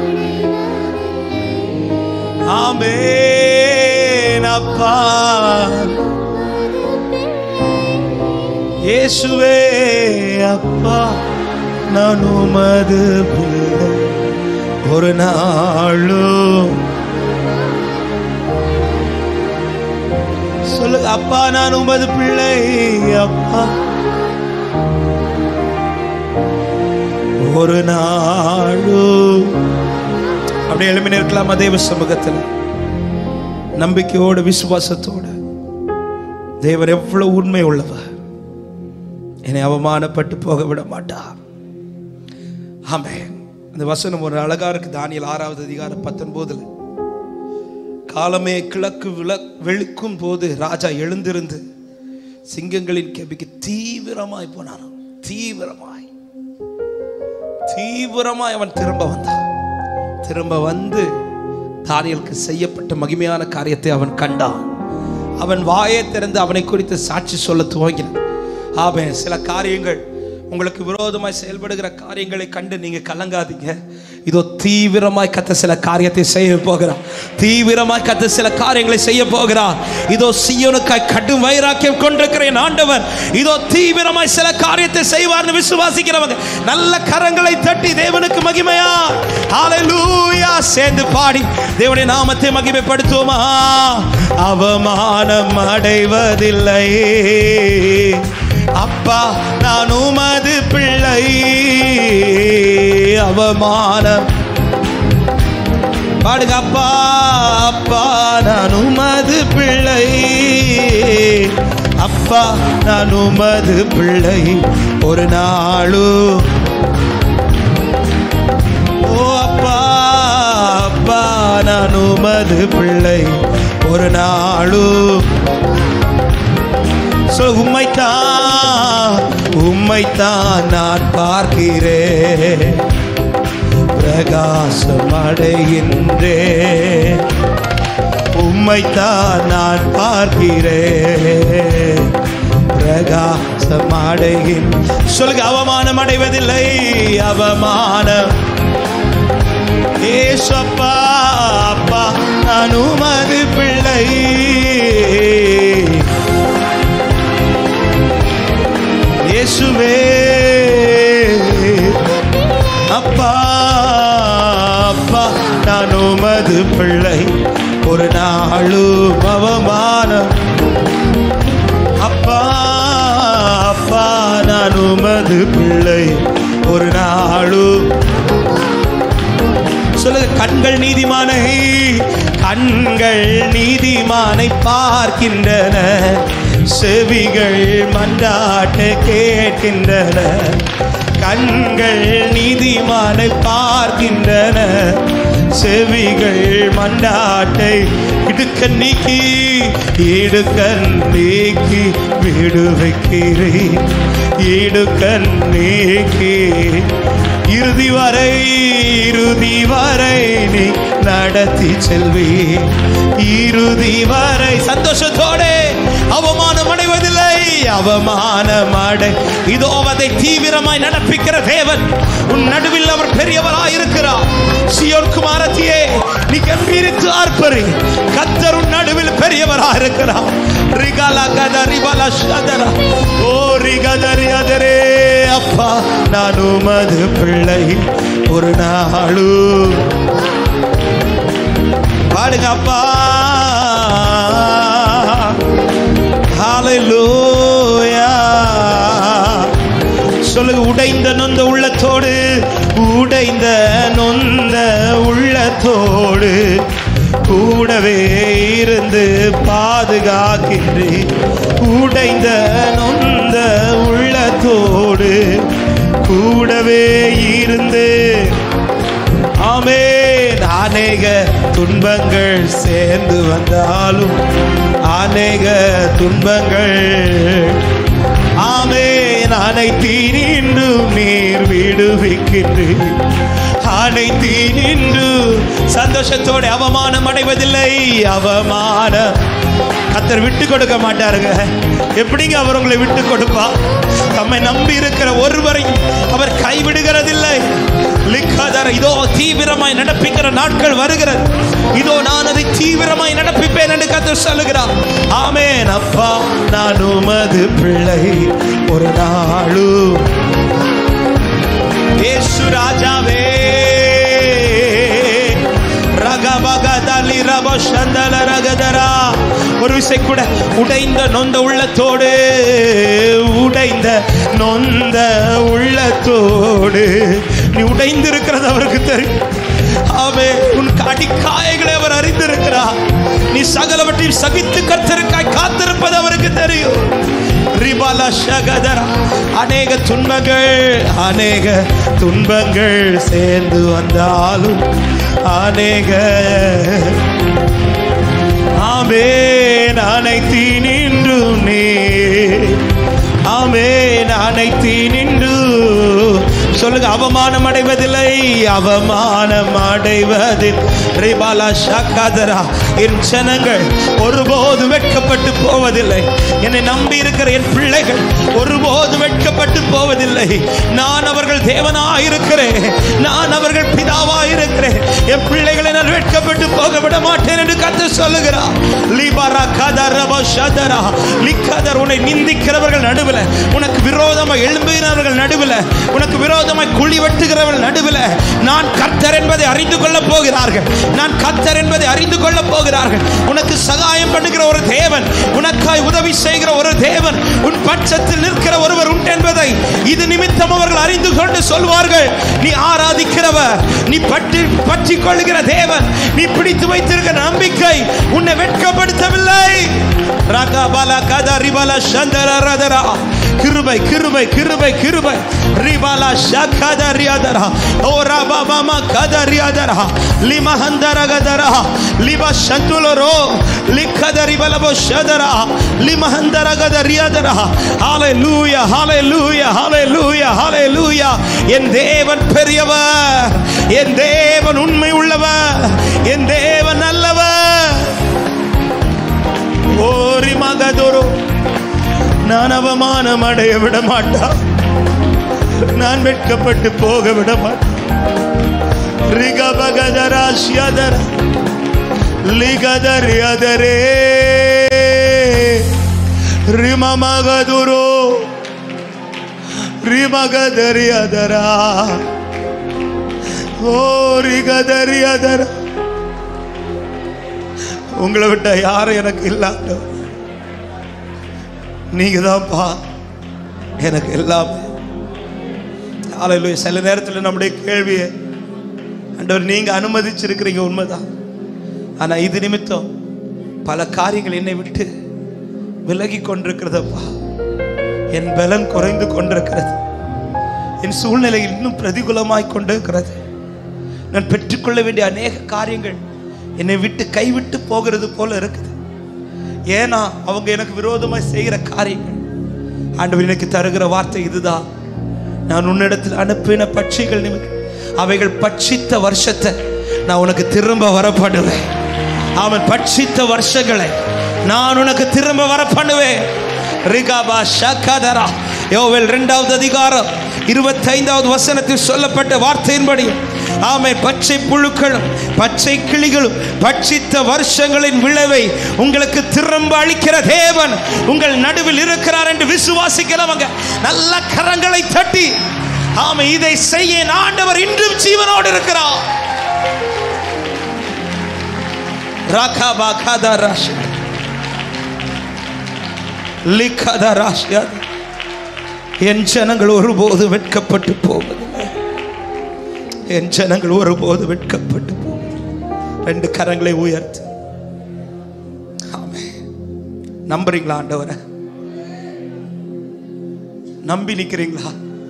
ஆமென் அப்பா இயேசுவே அப்பா நான் உமது பிள்ளை ஒரு நாளும் சொல்லுங்க அப்பா நான் உமது பிள்ளை அப்பா ஒரு நாளும் அப்படியே எழுமி நிற்கலாமா தேவ சமூகத்தில் நம்பிக்கையோடு விசுவாசத்தோடு தேவன் எவ்வளவு உண்மை உள்ளவர் என்னை அவமானப்பட்டு போக விட மாட்டார் ஆமென் இந்த வசனம் ஒரு அழகா இருக்கு தானியல் ஆறாவது அதிகாரம் பத்தொன்பதுல காலமே கிழக்கு விள வெளுக்கும் போது ராஜா எழுந்திருந்து சிங்கங்களின் கெபிக்கு தீவிரமாய் போனான் தீவிரமாய் தீவிரமாய் அவன் திரும்ப வந்தான் திரும்ப வந்து தானியலுக்கு செய்யப்பட்ட மகிமையான காரியத்தை அவன் கண்டான் அவன் வாயை திறந்து அவனை குறித்து சாட்சி சொல்ல துவங்கினான் ஆமென் சில காரியங்கள் உங்களுக்கு விரோதமாய் செயல்படுகிற காரியங்களை கண்டு நீங்க கலங்காதீங்க இதோ தீவிரமாய் கத்த சில காரியத்தை செய்ய போகிறார் தீவிரமாய் கத்த சில காரியங்களை செய்ய போகிறார் இதோ சியோனுக்காய் கடும் வைராக்கியம் கொண்டிருக்கிற என் ஆண்டவர் இதோ தீவிரமாய் சில காரியத்தை செய்வார்னு விசுவாசிக்கிறவங்க நல்ல கரங்களை தட்டி தேவனுக்கு மகிமையா ஹalleluya சேர்ந்து பாடி தேவனுடைய நாமத்தை மகிமைப்படுத்துவோமா அவமானம் அடைவதில்லை அப்பா நான் உமது பிள்ளை அவமானம் பாடுங்க அப்பா அப்பா நான் உமது பிள்ளை அப்பா நான் உமது பிள்ளை ஒரு நாளும் ஓ அப்பா அப்பா நான் உமது பிள்ளை ஒரு நாளும் சொல் உம்மைத்தான் உம்மைத்தான் நான் பார்க்கிறேன் பிரகாசம் அடைகின்றேன் உம்மைத்தான் நான் பார்க்கிறேன் பிரகாசம் அடைகின் சொல்லுங்க அவமானம் அடைவதில்லை அவமானம் ஏசப்பா அப்பா நான் உமது பிள்ளை இயேசுவே அப்பா அப்பா நான் உமது பிள்ளை ஒரு நாளும் அவமானம் அப்பா அப்பா நான் உமது பிள்ளை ஒரு நாளும் சொல்லுங்க கண்கள் நீதிமானை கண்கள் நீதிமானை பார்க்கின்றன செவிகள் மன்றாட்ட கேட்கின்றன கண்கள் நீதிமானை பார்க்கின்றன செவிகள் மண்டாட்டை இடுக்கன் நீக்கி இடுக்கன் நீக்கி வீடு வைக்கிறேன் இடுக்கன் நீக்கி இறுதி வரை இறுதி வரை நீ நடத்தி செல்வி இறுதி வரை சந்தோஷத்தோட அவமானம் அடைவதில்லை அவமானம் அடை இதோ அதை தீவிரமாய் நடப்பிக்கிற தேவன் உன் நடுவில் அவர் பெரியவராய் இருக்கிறார் சியோன் குமாரத்தியே நீ கம்பீரித்து ஆர்ப்பரி கத்தர் உன் நடுவில் பெரியவராய் இருக்கிறார் ரிகலா கத ரிபலா ஷதரா ஓ ரிகதரி அதரே அப்பா நான் உமது பிள்ளை ஒரு நாளு பாடுங்க அப்பா ஹalleluya சொல்லுங்க உடைந்த நொந்த உள்ளத்தோடு உடைந்த நொந்த உள்ளத்தோடு கூடவே இருந்து பாதுகாக்கின்றேன் உடைந்த நொந்த உள்ளத்தோடு கூடவே இருந்து ஆமென் அநேக துன்பங்கள் சேர்ந்து வந்தாலும் அநேக துன்பங்கள் ஆமென் அனைத்தீனின்றும் நீர் விடுவிக்கின்றேன் அனைத்தீனின்று சந்தோஷத்தோட அவமானம் அடைவதில்லை அவமானம் கத்தர் விட்டு கொடுக்க மாட்டாருங்க எப்படிங்க அவர் உங்களை விட்டு கொடுப்பா தம்மை நம்பி இருக்கிற ஒருவரையும் அவர் கைவிடுகிறதில்லை லிக்காதர இதோ தீவிரமாய் நடப்பிக்கிற நாட்கள் வருகிறது இதோ நான் அதை தீவிரமாய் நடப்பிப்பேன் என்று கத்தர் சொல்லுகிறார் ஆமென் அப்பா நான் உமது பிள்ளை ஒரு நாளும் இயேசு ராஜாவே ரகபகதலி ரபஷந்தல ரகதரா ஒரு விசை கூட உடைந்த நொந்த உள்ளத்தோடு உடைந்த நொந்த உள்ளத்தோடு நீ உடைந்து இருக்கிறது அவருக்கு தெரியும் ஆமே உன் அடிக்காயங்களை அவர் அறிந்திருக்கிறார் நீ சகலவற்றையும் சகித்து கர்த்தருக்காய் காத்திருப்பது அவருக்கு தெரியும் ரிபல ஷகதரா அநேக துன்பங்கள் அநேக துன்பங்கள் சேர்ந்து வந்தாலும் அநேக ஆமேன் அனைத்தி நின்று நீ ஆமேன் அனைத்தி நின்று சொல்லுங்க அவமானம் அடைவதில்லை அவமானம் அடைவதில் ரிபாலா ஷாக்காதரா என் ஜனங்கள் ஒருபோது வெட்கப்பட்டு போவதில்லை என்னை நம்பி இருக்கிற என் பிள்ளைகள் ஒருபோது வெட்கப்பட்டு போவதில்லை நான் அவர்கள் தேவனாயிருக்கிறேன் நான் அவர்கள் பிதாவாயிருக்கிறேன் என் பிள்ளைகளை நான் வெட்கப்பட்டு போக விட மாட்டேன் என்று கத்து சொல்லுகிறார் லிபரா கதரப ஷதரா லிக்கதர் உன்னை நிந்திக்கிறவர்கள் நடுவில் உனக்கு விரோதமாய் எழும்புகிறவர்கள் நடுவில் உனக்கு விரோதமாய் குழி வெட்டுகிறவர்கள் நடுவில் நான் கர்த்தர் என்பதை அறிந்து கொள்ள போகிறார்கள் நான் கர்த்தர் என்பதை அறிந்து கொள்ள போகிறார்கள் உனக்கு சகாயம் பண்ணுகிற ஒரு தேவன் உனக்காய் உதவி செய்கிற ஒரு தேவன் உன் பட்சத்தில் நிற்கிற ஒருவர் உண்டு என்பதை இது நிமித்தம் அவர்கள் அறிந்து கொண்டு சொல்வார்கள் நீ ஆராதிக்கிறவர் நீ பற்றி பற்றி கொள்கிற தேவன் நீ பிடித்து வைத்திருக்கிற நம்பிக்கை உன்னை வெட்கப்படுத்தவில்லை ரகபல கத ரிபல சந்தர ரதரா கிருபை கிருபை கிருபை கிருபை ரிபல ஷகத ரியாதரா ஓ ரபபம கத ரியாதரா லிமஹந்தர கதரா லிப சந்துலரோ லிக்கத ரிபலபோ ஷதரா லிமஹந்தர கத ரியாதரா ஹalleluya ஹalleluya ஹalleluya ஹalleluya என் தேவன் பெரியவர் என் தேவன் உண்மை உள்ளவர் என் தேவன் நல்லவர் ஓரி மகதொரு நான் அவமானம் அடைய விட மாட்டான் நான் வெட்கப்பட்டு போக விட மாட்டேன் ரிகபகதரா ஷியதர லிகதர் யதரே ரிமமகதுரோ ரிமகதர் யதரா ஓ ரிகதர் யதரா உங்களை விட்ட யாரும் எனக்கு இல்லாத நீங்க தான்ப்பா எனக்கு எல்லாமே ஹalleluya சில நேரத்தில் நம்முடைய கேள்வியை ஆண்டவர் நீங்க அனுமதிச்சிருக்கிறீங்க உண்மைதான் ஆனா இது நிமித்தம் பல காரியங்கள் என்னை விட்டு விலகி கொண்டிருக்கிறதப்பா என் பலன் குறைந்து கொண்டிருக்கிறது என் சூழ்நிலை இன்னும் பிரதிகூலமாய் கொண்டிருக்கிறது நான் பெற்றுக்கொள்ள வேண்டிய அநேக காரியங்கள் என்னை விட்டு கைவிட்டு போகிறது போல இருக்குது ஏன்னா அவங்க எனக்கு விரோதமாய் செய்கிற காரியங்கள் ஆண்டவர் எனக்கு தருகிற வார்த்தை இதுதான் நான் உன்னிடத்தில் அனுப்பின பட்சிகள் நிமித்தம் அவைகள் பட்சித்த வருஷத்தை நான் உனக்கு திரும்ப வர பண்ணுவேன் அவன் பட்சித்த வருஷங்களை நான் உனக்கு திரும்ப வர பண்ணுவேன் ரிகாபா ஷகதரா யோவேல் இரண்டாவது அதிகாரம் இருபத்தைந்தாவது வசனத்தில் சொல்லப்பட்ட வார்த்தையின்படி ஆமை பச்சை புழுக்களும் பச்சை கிளிகளும் பட்சித்த வருஷங்களின் விளைவை உங்களுக்கு திரும்ப அளிக்கிற தேவன் உங்கள் நடுவில் இருக்கிறார் என்று விசுவாசிக்கிறவங்க நல்ல கரங்களை தட்டி ஆமை இதை செய்ய என் ஆண்டவர் இன்றும் ஜீவனோடு இருக்கிறார் ராகாபா காதா ராஷி லிக்காதா ராஷியா என் ஜனங்கள் ஒருபோது வெட்கப்பட்டு போவதில்லை என் ஜனங்கள் ஒருபோது வெட்கப்பட்டு போவதில்லை ரெண்டு கரங்களை உயர்த்து ஆமென். நம்புறீங்களா ஆண்டவரை நம்பி நிக்கிறீங்களா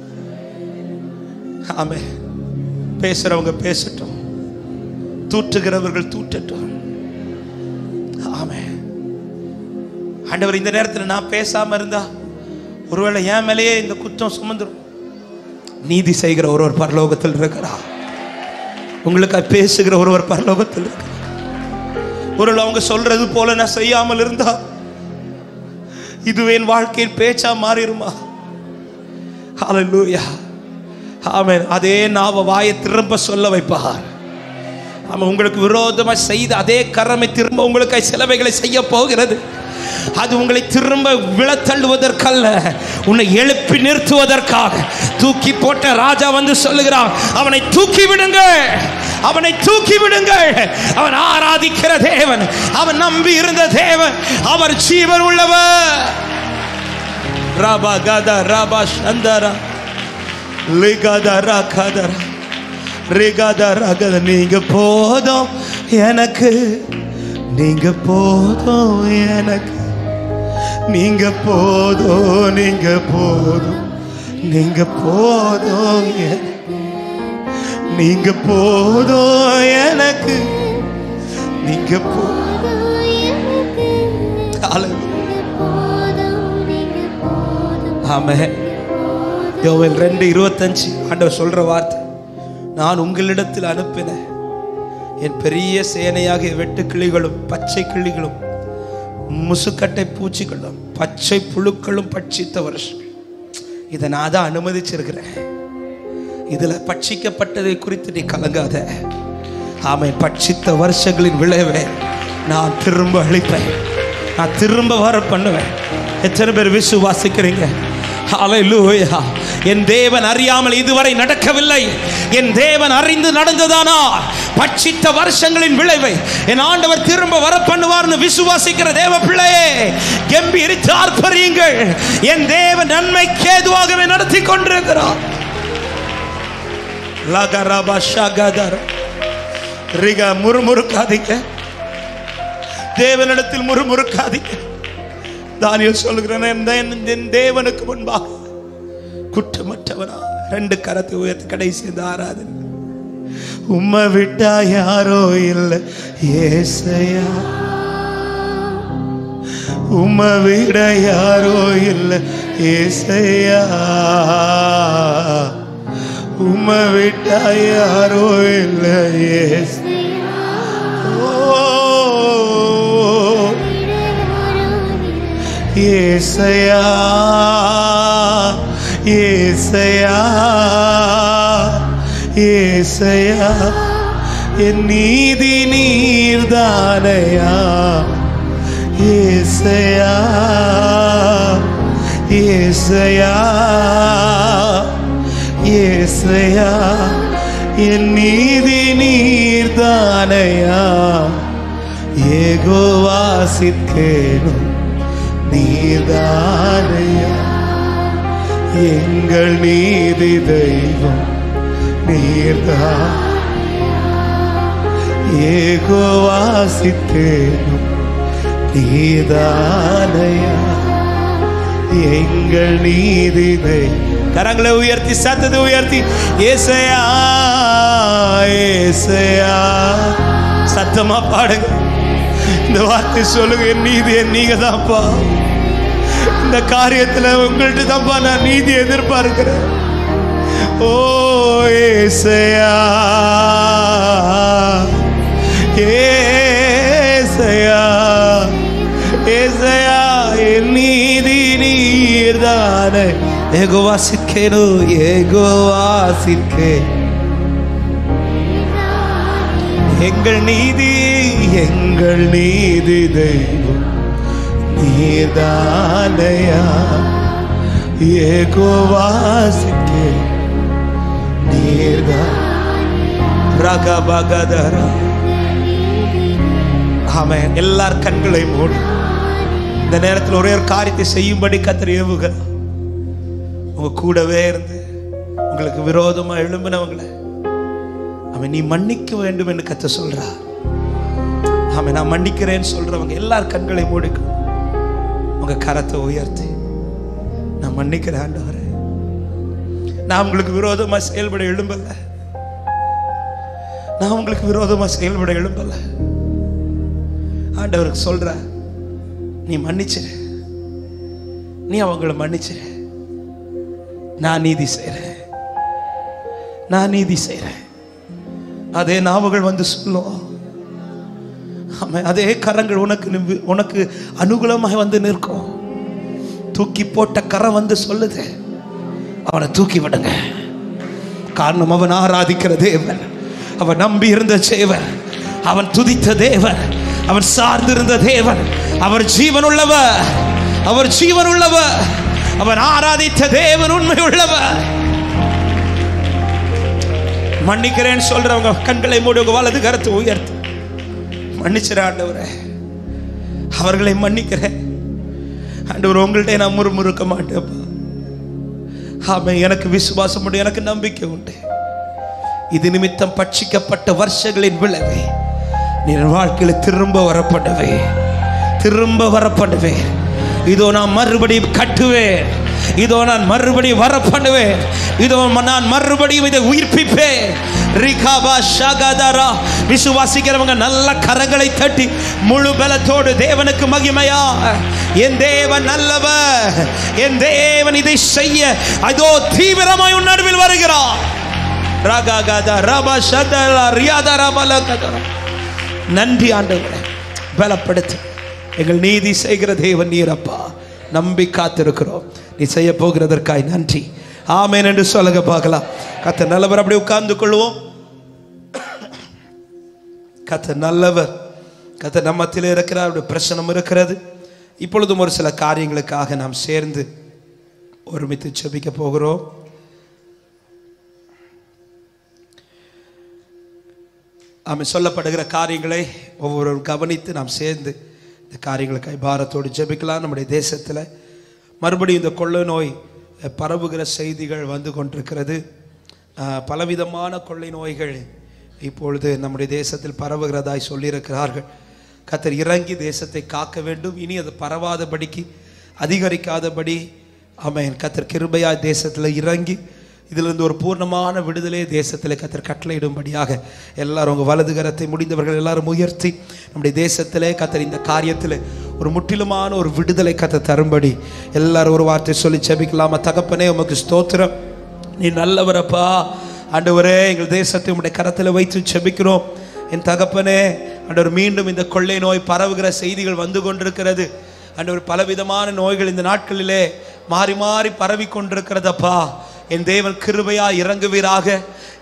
ஆமே பேசுறவங்க பேசட்டும் தூற்றுகிறவர்கள் தூற்றட்டும் ஆமே ஆண்டவர் இந்த நேரத்தில் நான் பேசாம இருந்தா ஒருவேளை என் மேலேயே இந்த குற்றம் சுமந்துரும் நீதி செய்கிற ஒருவர் பரலோகத்தில் இருக்கிறார் உங்களுக்காக பேசுகிற ஒருவர் பரலோகத்தில் இருக்கிறார் ஒருவேளை அவங்க சொல்றது போல நான் செய்யாமல் இருந்தா இதுவே என் வாழ்க்கையின் பேச்சா மாறிடுமா ஹalleluya ஆமென் அதே நாவ வாயை திரும்ப சொல்ல வைப்பார் ஆமா உங்களுக்கு விரோதமா செய்த அதே கரமை திரும்ப உங்களுக்கு சிலவைகளை செய்ய போகிறது அது உங்களை திரும்ப விழத்தள்ளுவதற்கல்ல உன்னை எழுப்பி நிறுத்துவதற்காக தூக்கி போட்ட ராஜா வந்து சொல்லுகிறான் அவனை தூக்கி விடுங்கள் அவனை தூக்கி விடுங்கள் அவன் ஆராதிக்கிற தேவன் அவன் நம்பி இருந்த தேவன் அவர் ஜீவன் உள்ளவர் ராபா கதா ராபா சந்தரா லிகதரா கதரா ரிகதரா கத நீங்க போதும் எனக்கு நீங்க போதும் எனக்கு நீங்க போதும் நீங்க போதும் நீங்க போதும் எனக்கு நீங்க போதும் எனக்கு நீங்க போ ஆமே யோவேல் ரெண்டு இருபத்தஞ்சு ஆண்டவர் சொல்ற வார்த்தை நான் உங்களிடத்தில் அனுப்பின என் பெரிய சேனையாகிய வெட்டு கிளிகளும் பச்சை கிளிகளும் முசுக்கட்டை பூச்சிகளும் பச்சை புழுக்களும் பட்சித்த வருஷம் இதை நான் தான் அனுமதிச்சிருக்கிறேன் இதுல பட்சிக்கப்பட்டதை குறித்து நீ கலங்காத ஆமை பட்சித்த வருஷங்களின் விளைவை நான் திரும்ப அளிப்பேன் நான் திரும்ப வர பண்ணுவேன் எத்தனை பேர் விசுவாசிக்கிறீங்க ஹalleluya என் தேவன் அறியாமல் இதுவரை நடக்கவில்லை என் தேவன் அறிந்து நடந்ததானா பட்சித்த வருஷங்களின் விளைவை என் ஆண்டவர் திரும்ப வர பண்ணுவார்னு விசுவாசிக்கிற தேவ பிள்ளையே கம்பீரித்து ஆர்ப்பரியுங்கள் என் தேவன் நன்மைக்கு ஏதுவாகவே நடத்தி கொண்டிருக்கிறார் லகரபா ஷகதர ரிக முறுமுறுக்காதீங்க தேவனிடத்தில் முறுமுறுக்காதீங்க தானியல் சொல்கிறேன் என் என் தேவனுக்கு முன்பாக குற்றமற்றவனா ரெண்டு கரத்தை உயர்த்தி கடைசி இந்த ஆராதனை உம்மை விட்டா யாரோ இல்லை ஏசையா உம்மை விட யாரோ இல்லை ஏசையா உம்மை விட்டா யாரோ இல்லை ஏசையா ஓ ஏசையா ஏசையா ஏசையா என் நீதி நீர்தானையா ஏசையா ஏசையா ஏசையா என் நீதி நீர்தானையா ஏகோவாசிற்கேனும் நீதானையா எங்கள் நீதி தெய்வம் நீர்தான் ஏகோ வாசித்தேனும் நீதானையா எங்கள் நீதி தெய்வம் கரங்களை உயர்த்தி சத்தத்தை உயர்த்தி ஏசையா ஏசையா சத்தமா பாடுங்க இந்த வார்த்தை சொல்லுங்க என் நீதி என் நீங்க தான்ப்பா இந்த காரியத்துல உங்கள்ட்ட தான்ப்பா நான் நீதி எதிர்பார்க்கிறேன் ஓ ஏசையா ஏசையா ஏசையா என் நீதி நீர்தானே ஏகோவாசிக்கேனு ஏகோவாசிக்கே எங்கள் நீதி எங்கள் நீதி தெய்வம் நீதானையா ஏகோவாசிக்கே நீர்தான் ரகபகதரா ஆமென் எல்லார் கண்களை மூடு இந்த நேரத்தில் ஒரே ஒரு காரியத்தை செய்யும்படி கத்தர் ஏவுகிறார் உங்க கூடவே இருந்து உங்களுக்கு விரோதமா எழும்பினவங்களை அவன் நீ மன்னிக்க வேண்டும் என்று கத்த சொல்றா அவன் நான் மன்னிக்கிறேன்னு சொல்றவங்க எல்லார் கண்களை மூடிக்கும் உங்க கரத்தை உயர்த்தி நான் மன்னிக்கிறேன் ஆண்டவரே நான் உங்களுக்கு விரோதமா செயல்பட எழும்பல நான் உங்களுக்கு விரோதமா செயல்பட எழும்பல ஆண்டவருக்கு சொல்ற நீ மன்னிச்சிரு நீ அவங்கள மன்னிச்சிரு நான் நீதி செய்றேன் நான் நீதி செய்றேன் அதே நாவுகள் வந்து சொல்லும் ஆமென். அதே கரங்கள் உனக்கு நிவ்வு- உனக்கு அனுகூலமாய் வந்து நிற்கும் தூக்கி போட்ட கரம் வந்து சொல்லுது அவனை தூக்கி விடுங்க காரணம் அவன் ஆராதிக்கிற தேவன் அவன் நம்பி இருந்த தேவன் அவன் துதித்த தேவன் அவன் சார்ந்திருந்த தேவன் அவர் ஜீவனுள்ளவர் அவர் ஜீவனுள்ளவர் அவன் ஆராதித்த தேவன் உண்மை உள்ளவர் மன்னிக்கிறேன்னு சொல்றவங்க கண்களை மூடி உங்க வலது கரத்தை உயர்த்து மன்னிச்சிட ஆண்டவரே அவர்களை மன்னிக்கிறேன் ஆண்டவர் உங்கள்ட்ட நான் முறுமுறுக்க மாட்டேன்ப்பா ஆமென் எனக்கு விசுவாசம் உண்டு எனக்கு நம்பிக்கை உண்டு இது நிமித்தம் பட்சிக்கப்பட்ட வருஷங்களின் விளைவே நீ என் வாழ்க்கையில திரும்ப வரப்படுவே திரும்ப வரப்படுவே இதோ நான் மறுபடியும் கட்டுவேன் இதோ நான் மறுபடியும் வர பண்ணுவேன் இதோ நான் மறுபடியும் இதை உயிர்ப்பிப்பேன் ரிகாபா ஷகதரா விசுவாசிக்கிறவங்க நல்ல கரங்களை தட்டி முழு பலத்தோடு தேவனுக்கு மகிமையா என் தேவன் நல்லவர் என் தேவன் இதை செய்ய அதோ தீவிரமாய் உன் நடுவில் வருகிறார் ரககத ரப ஷதல ரியாத ரபல கதர. நன்றி ஆண்டவரே பலப்படுத்து எங்கள் நீதி செய்கிற தேவன் நீரப்பா நம்பி காத்திருக்கிறோம் நீ செய்ய போகிறதற்காய் நன்றி ஆமென் என்று சொல்லுங்க பார்க்கலாம் கத்த நல்லவர் அப்படி உட்கார்ந்து கொள்வோம் கத்த நல்லவர் கத்த நம்மத்தில் இருக்கிறார் அவருடைய பிரசனம் இருக்கிறது இப்பொழுதும் ஒரு சில காரியங்களுக்காக நாம் சேர்ந்து ஒருமித்து செபிக்க போகிறோம் ஆமென் சொல்லப்படுகிற காரியங்களை ஒவ்வொருவரும் கவனித்து நாம் சேர்ந்து இந்த காரியங்களுக்காய் பாரத்தோடு ஜெபிக்கலாம் நம்முடைய தேசத்தில் மறுபடியும் இந்த கொள்ளை நோய் அஹ், பரவுகிற செய்திகள் வந்து கொண்டிருக்கிறது அஹ், பலவிதமான கொள்ளை நோய்கள் இப்பொழுது நம்முடைய தேசத்தில் பரவுகிறதாய் சொல்லியிருக்கிறார்கள் கத்தர் இறங்கி தேசத்தை காக்க வேண்டும் இனி அது பரவாதபடிக்கு அதிகரிக்காதபடி ஆமென் கத்தர் கிருபையாய் தேசத்தில் இறங்கி இதிலிருந்து ஒரு பூர்ணமான விடுதலை தேசத்தில் கத்தர் கட்டளையிடும்படியாக எல்லாரும் உங்கள் வலது கரத்தை முடிந்தவர்கள் எல்லாரும் உயர்த்தி நம்முடைய தேசத்திலே கத்தர் இந்த காரியத்தில் ஒரு முற்றிலுமான ஒரு விடுதலை கத்தர் தரும்படி எல்லாரும் ஒரு வார்த்தை சொல்லி செபிக்கலாமா தகப்பனே உமக்கு ஸ்தோத்திரம் நீ நல்லவரப்பா ஆண்டவரே எங்கள் தேசத்தை உம்முடைய கரத்தில் வைத்து செபிக்கிறோம் என் தகப்பனே ஆண்டவர் மீண்டும் இந்த கொள்ளை நோய் பரவுகிற செய்திகள் வந்து கொண்டிருக்கிறது ஆண்டவர் பலவிதமான நோய்கள் இந்த நாட்களிலே மாறி மாறி பரவி கொண்டிருக்கிறதப்பா என் தேவன் கிருபையா இறங்குவீராக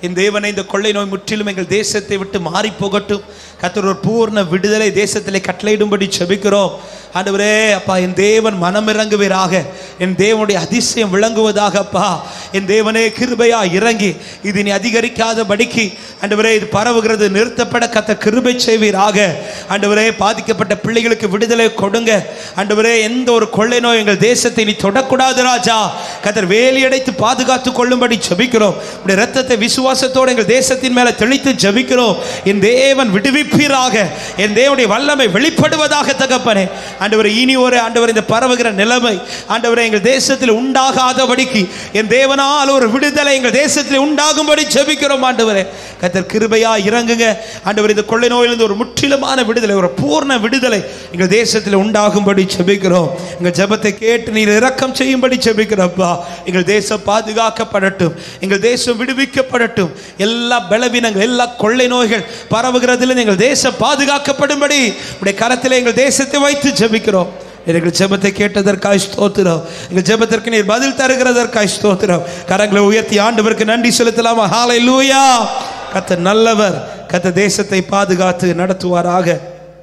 என் தேவனை இந்த கொள்ளை நோய் முற்றிலும் எங்கள் தேசத்தை விட்டு மாறி போகட்டும் கத்தர் ஒரு பூர்ண விடுதலை தேசத்திலே கட்டளையிடும்படி செபிக்கிறோம் ஆண்டவரே அப்பா என் தேவன் மனமிறங்குவீராக என் தேவனுடைய அதிசயம் விளங்குவதாக அப்பா என் தேவனே கிருபையா இறங்கி இது நீ அதிகரிக்காதபடிக்கு ஆண்டவரே இது பரவுகிறது நிறுத்தப்பட கத்த கிருபை செய்வீராக ஆண்டவரே பாதிக்கப்பட்ட பிள்ளைகளுக்கு விடுதலை கொடுங்க ஆண்டவரே எந்த ஒரு கொள்ளை நோய் எங்கள் தேசத்தை நீ தொடக்கூடாது ராஜா கத்தர் வேலி அடைத்து பாதுகாத்து கொள்ளும்படி ஜெபிக்கிறோம் உடைய ரத்தத்தை விசுவாசத்தோடு எங்கள் தேசத்தின் மேல தெளித்து ஜெபிக்கிறோம் என் தேவன் விடுவிப்பீராக என் தேவனுடைய வல்லமை வெளிப்படுவதாக தகப்பனே ஆண்டவர் இனி ஒரு ஆண்டவர் இந்த பரவுகிற நிலைமை ஆண்டவரே எங்கள் தேசத்தில் உண்டாகாதபடிக்கு என் தேவனால் ஒரு விடுதலை எங்கள் தேசத்தில் உண்டாகும்படி ஜெபிக்கிறோம் ஆண்டவரே கத்தர் கிருபையா இறங்குங்க ஆண்டவர் இந்த கொள்ளை நோயிலிருந்து ஒரு முற்றிலுமான விடுதலை ஒரு பூர்ண விடுதலை எங்கள் தேசத்தில் உண்டாகும்படி ஜெபிக்கிறோம் எங்கள் ஜெபத்தை கேட்டு நீர் இரக்கம் செய்யும்படி ஜெபிக்கிறப்பா எங்கள் தேசம் பாதுகாக்கப்படட்டும் எங்கள் தேசம் விடுவிக்கப்படட்டும் எல்லா பலவீனங்கள் எல்லா கொள்ளை நோய்கள் பரவுகிறதில் எங்கள் தேசம் பாதுகாக்கப்படும்படி உடைய கரத்தில் எங்கள் தேசத்தை வைத்து ஜெபிக்கிறோம் எங்கள் ஜெபத்தை கேட்டதற்காய் ஸ்தோத்திரம் எங்கள் ஜெபத்திற்கு நீர் பதில் தருகிறதற்காய் ஸ்தோத்திரம் கரங்களை உயர்த்தி ஆண்டவருக்கு நன்றி செலுத்தலாமா ஹாலை லூயா கத்த நல்லவர் கத்த தேசத்தை பாதுகாத்து நடத்துவாராக